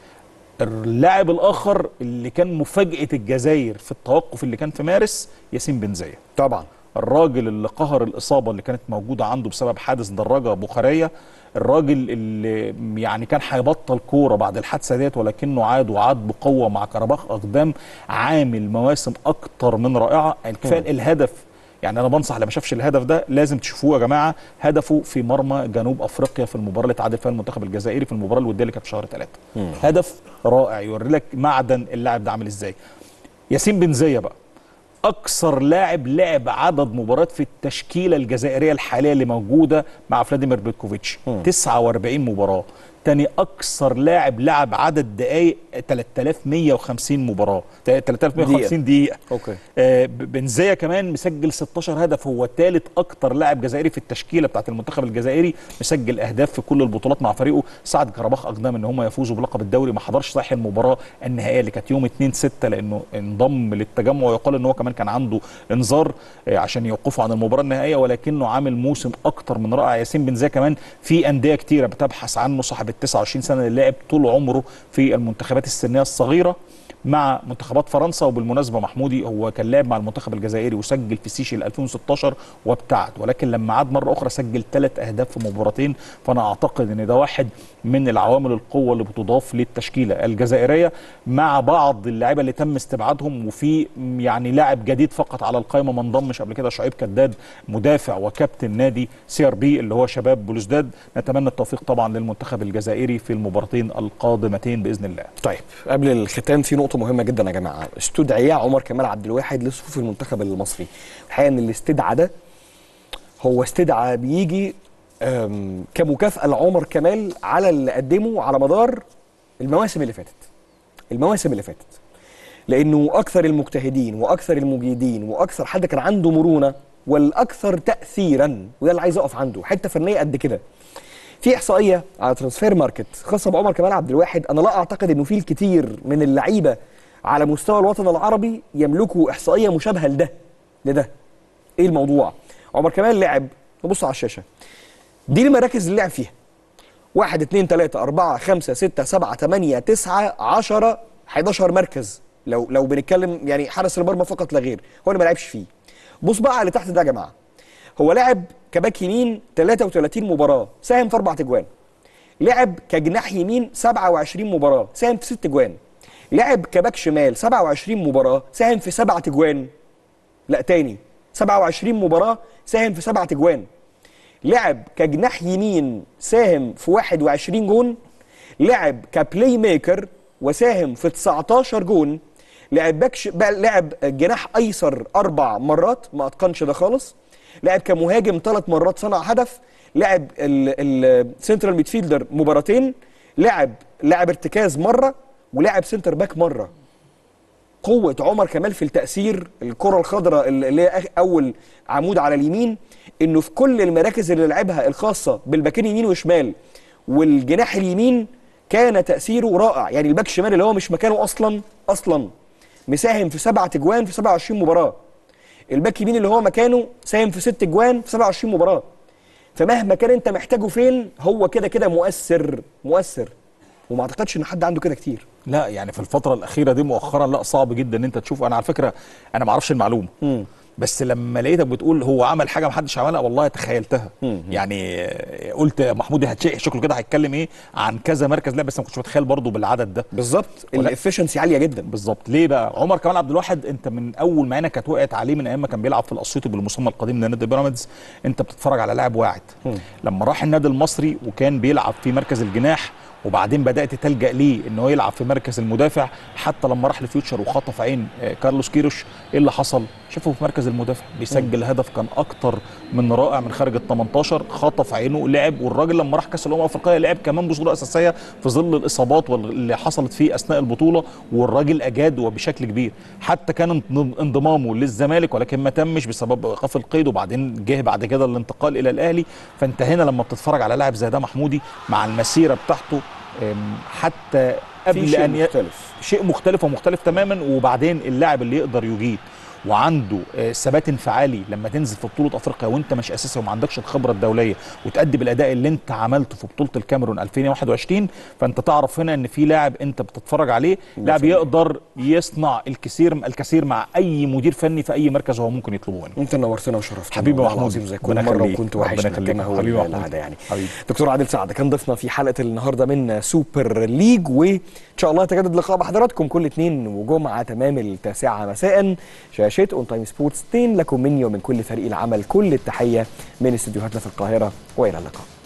اللاعب الاخر اللي كان مفاجاه الجزائر في التوقف اللي كان في مارس ياسين بن زايد طبعا الراجل اللي قهر الاصابه اللي كانت موجوده عنده بسبب حادث دراجه بخاريه الراجل اللي يعني كان هيبطل كوره بعد الحادثه ديت ولكنه عاد وعاد بقوه مع كرباخ اقدام عامل مواسم اكتر من رائعه كفايه الهدف يعني انا بنصح اللي ما شافش الهدف ده لازم تشوفوه يا جماعه هدفه في مرمى جنوب افريقيا في المباراه اللي تعادل فيها المنتخب الجزائري في المباراه الوديه اللي كانت في شهر ثلاثة هدف رائع يوري لك معدن اللاعب ده عامل ازاي ياسين بن زيه بقى اكثر لاعب لعب عدد مباريات في التشكيله الجزائريه الحاليه اللي موجوده مع فلاديمير بيتكوفيتش 49 مباراه تاني اكثر لاعب لعب عدد دقائق 3150 مباراه 3150 دقيقه اوكي آه، ب- بنزيا كمان مسجل 16 هدف هو ثالث اكتر لاعب جزائري في التشكيله بتاعت المنتخب الجزائري مسجل اهداف في كل البطولات مع فريقه ساعد كرباخ اقدام ان هم يفوزوا بلقب الدوري ما حضرش صحيح المباراه النهائيه اللي كانت يوم 2 6 لانه انضم للتجمع ويقال ان هو كمان كان عنده انذار آه، عشان يوقفوا عن المباراه النهائيه ولكنه عامل موسم اكتر من رائع ياسين بن زيا كمان في انديه كتيره بتبحث عنه صاحب ال 29 سنه اللي لعب طول عمره في المنتخبات السنيه الصغيره مع منتخبات فرنسا وبالمناسبه محمودي هو كان لاعب مع المنتخب الجزائري وسجل في سيشل 2016 وابتعد ولكن لما عاد مره اخرى سجل ثلاث اهداف في مباراتين فانا اعتقد ان ده واحد من العوامل القوه اللي بتضاف للتشكيله الجزائريه مع بعض اللاعيبه اللي تم استبعادهم وفي يعني لاعب جديد فقط على القائمه ما انضمش قبل كده شعيب كداد مدافع وكابتن نادي سي ار بي اللي هو شباب بلوزداد نتمنى التوفيق طبعا للمنتخب الجزائري في المباراتين القادمتين باذن الله طيب قبل الختام في نقطة مهمة جدا يا جماعة استدعي عمر كمال عبد الواحد لصفوف المنتخب المصري الحقيقة ان الاستدعاء ده هو استدعاء بيجي أم، كمكافأة لعمر كمال على اللي قدمه على مدار المواسم اللي فاتت المواسم اللي فاتت لانه اكثر المجتهدين واكثر المجيدين واكثر حد كان عنده مرونة والاكثر تأثيرا وده اللي عايز اقف عنده حتة فنية قد كده في احصائيه على ترانسفير ماركت خاصه بعمر كمال عبد الواحد انا لا اعتقد انه في الكثير من اللعيبه على مستوى الوطن العربي يملكوا احصائيه مشابهه لده لده ايه الموضوع عمر كمال لعب نبص على الشاشه دي المراكز اللي لعب فيها واحد اتنين تلاتة أربعة خمسة ستة سبعة تمانية تسعة عشرة 11 مركز لو لو بنتكلم يعني حارس المرمى فقط لا غير هو اللي ما لعبش فيه بص بقى على اللي تحت ده يا جماعه هو لعب كباك يمين 33 مباراه ساهم في اربع تجوان لعب كجناح يمين 27 مباراه ساهم في ست جوان لعب كباك شمال 27 مباراه ساهم في سبع تجوان لا تاني 27 مباراه ساهم في سبع تجوان لعب كجناح يمين ساهم في 21 جون لعب كبلاي ميكر وساهم في 19 جون لعب باكش بقى لعب جناح ايسر اربع مرات ما اتقنش ده خالص لعب كمهاجم ثلاث مرات صنع هدف لعب السنترال ميدفيلدر مباراتين لعب لعب ارتكاز مره ولعب سنتر باك مره قوة عمر كمال في التأثير الكرة الخضراء اللي هي آخ- أول عمود على اليمين إنه في كل المراكز اللي لعبها الخاصة بالباكين يمين وشمال والجناح اليمين كان تأثيره رائع يعني الباك الشمال اللي هو مش مكانه أصلا أصلا مساهم في سبعة أجوان في 27 مباراة الباك يمين اللي هو مكانه ساهم في ست أجوان في 27 مباراة فمهما كان أنت محتاجه فين هو كده كده مؤثر مؤثر وما أعتقدش إن حد عنده كده كتير لا يعني في الفترة الأخيرة دي مؤخرا لا صعب جدا إن أنت تشوف أنا على فكرة أنا ما أعرفش المعلومة مم. بس لما لقيتك بتقول هو عمل حاجة ما حدش عملها والله تخيلتها مم. يعني آه، قلت محمود هتشيء شكله كده هيتكلم إيه عن كذا مركز لا بس ما كنتش متخيل برضه بالعدد ده بالظبط ولا- الافشنسي عالية جدا بالظبط ليه بقى عمر كمال عبد الواحد انت من اول ما عينك كانت وقعت عليه من ايام ما كان بيلعب في الاسيوطي بالمسمى القديم لنادي بيراميدز انت بتتفرج على لاعب واعد لما راح النادي المصري وكان بيلعب في مركز الجناح وبعدين بدات تلجا ليه ان هو يلعب في مركز المدافع حتى لما راح لفيوتشر وخطف عين آه، كارلوس كيروش ايه اللي حصل شافه في مركز المدافع بيسجل هدف كان اكتر من رائع من خارج ال 18 خطف عينه لعب والراجل لما راح كاس الامم الافريقيه لعب كمان بصوره اساسيه في ظل الاصابات وال- اللي حصلت فيه اثناء البطوله والراجل اجاد وبشكل كبير حتى كان انض- انضمامه للزمالك ولكن ما تمش بسبب ايقاف القيد وبعدين جه بعد كده الانتقال الى الاهلي فانت هنا لما بتتفرج على لاعب زي ده محمودي مع المسيره بتاعته أم، حتى في قبل شيء ان ي... مختلف شيء مختلف ومختلف تماما وبعدين اللاعب اللي يقدر يجيد وعنده آه، ثبات انفعالي لما تنزل في بطوله افريقيا وانت مش اساسي وما عندكش الخبره الدوليه وتأدي بالاداء اللي انت عملته في بطوله الكاميرون 2021 فانت تعرف هنا ان في لاعب انت بتتفرج عليه لاعب يقدر يصنع الكثير الكثير مع اي مدير فني في اي مركز هو ممكن يطلبه منه انت نورتنا وشرفتنا حبيبي والله محمود. العظيم زي كل ربنا مره يخليك. وكنت ربنا وحشنا يخليك. كما هو حبيبي محمود. العاده يعني حبيبي. دكتور عادل سعد كان ضيفنا في حلقه النهارده من سوبر ليج وان شاء الله يتجدد اللقاء بحضراتكم كل اثنين وجمعه تمام التاسعه مساء شاشه اون تايم سبورتس 2 لكم مني ومن كل فريق العمل كل التحيه من استديوهاتنا في القاهره والى اللقاء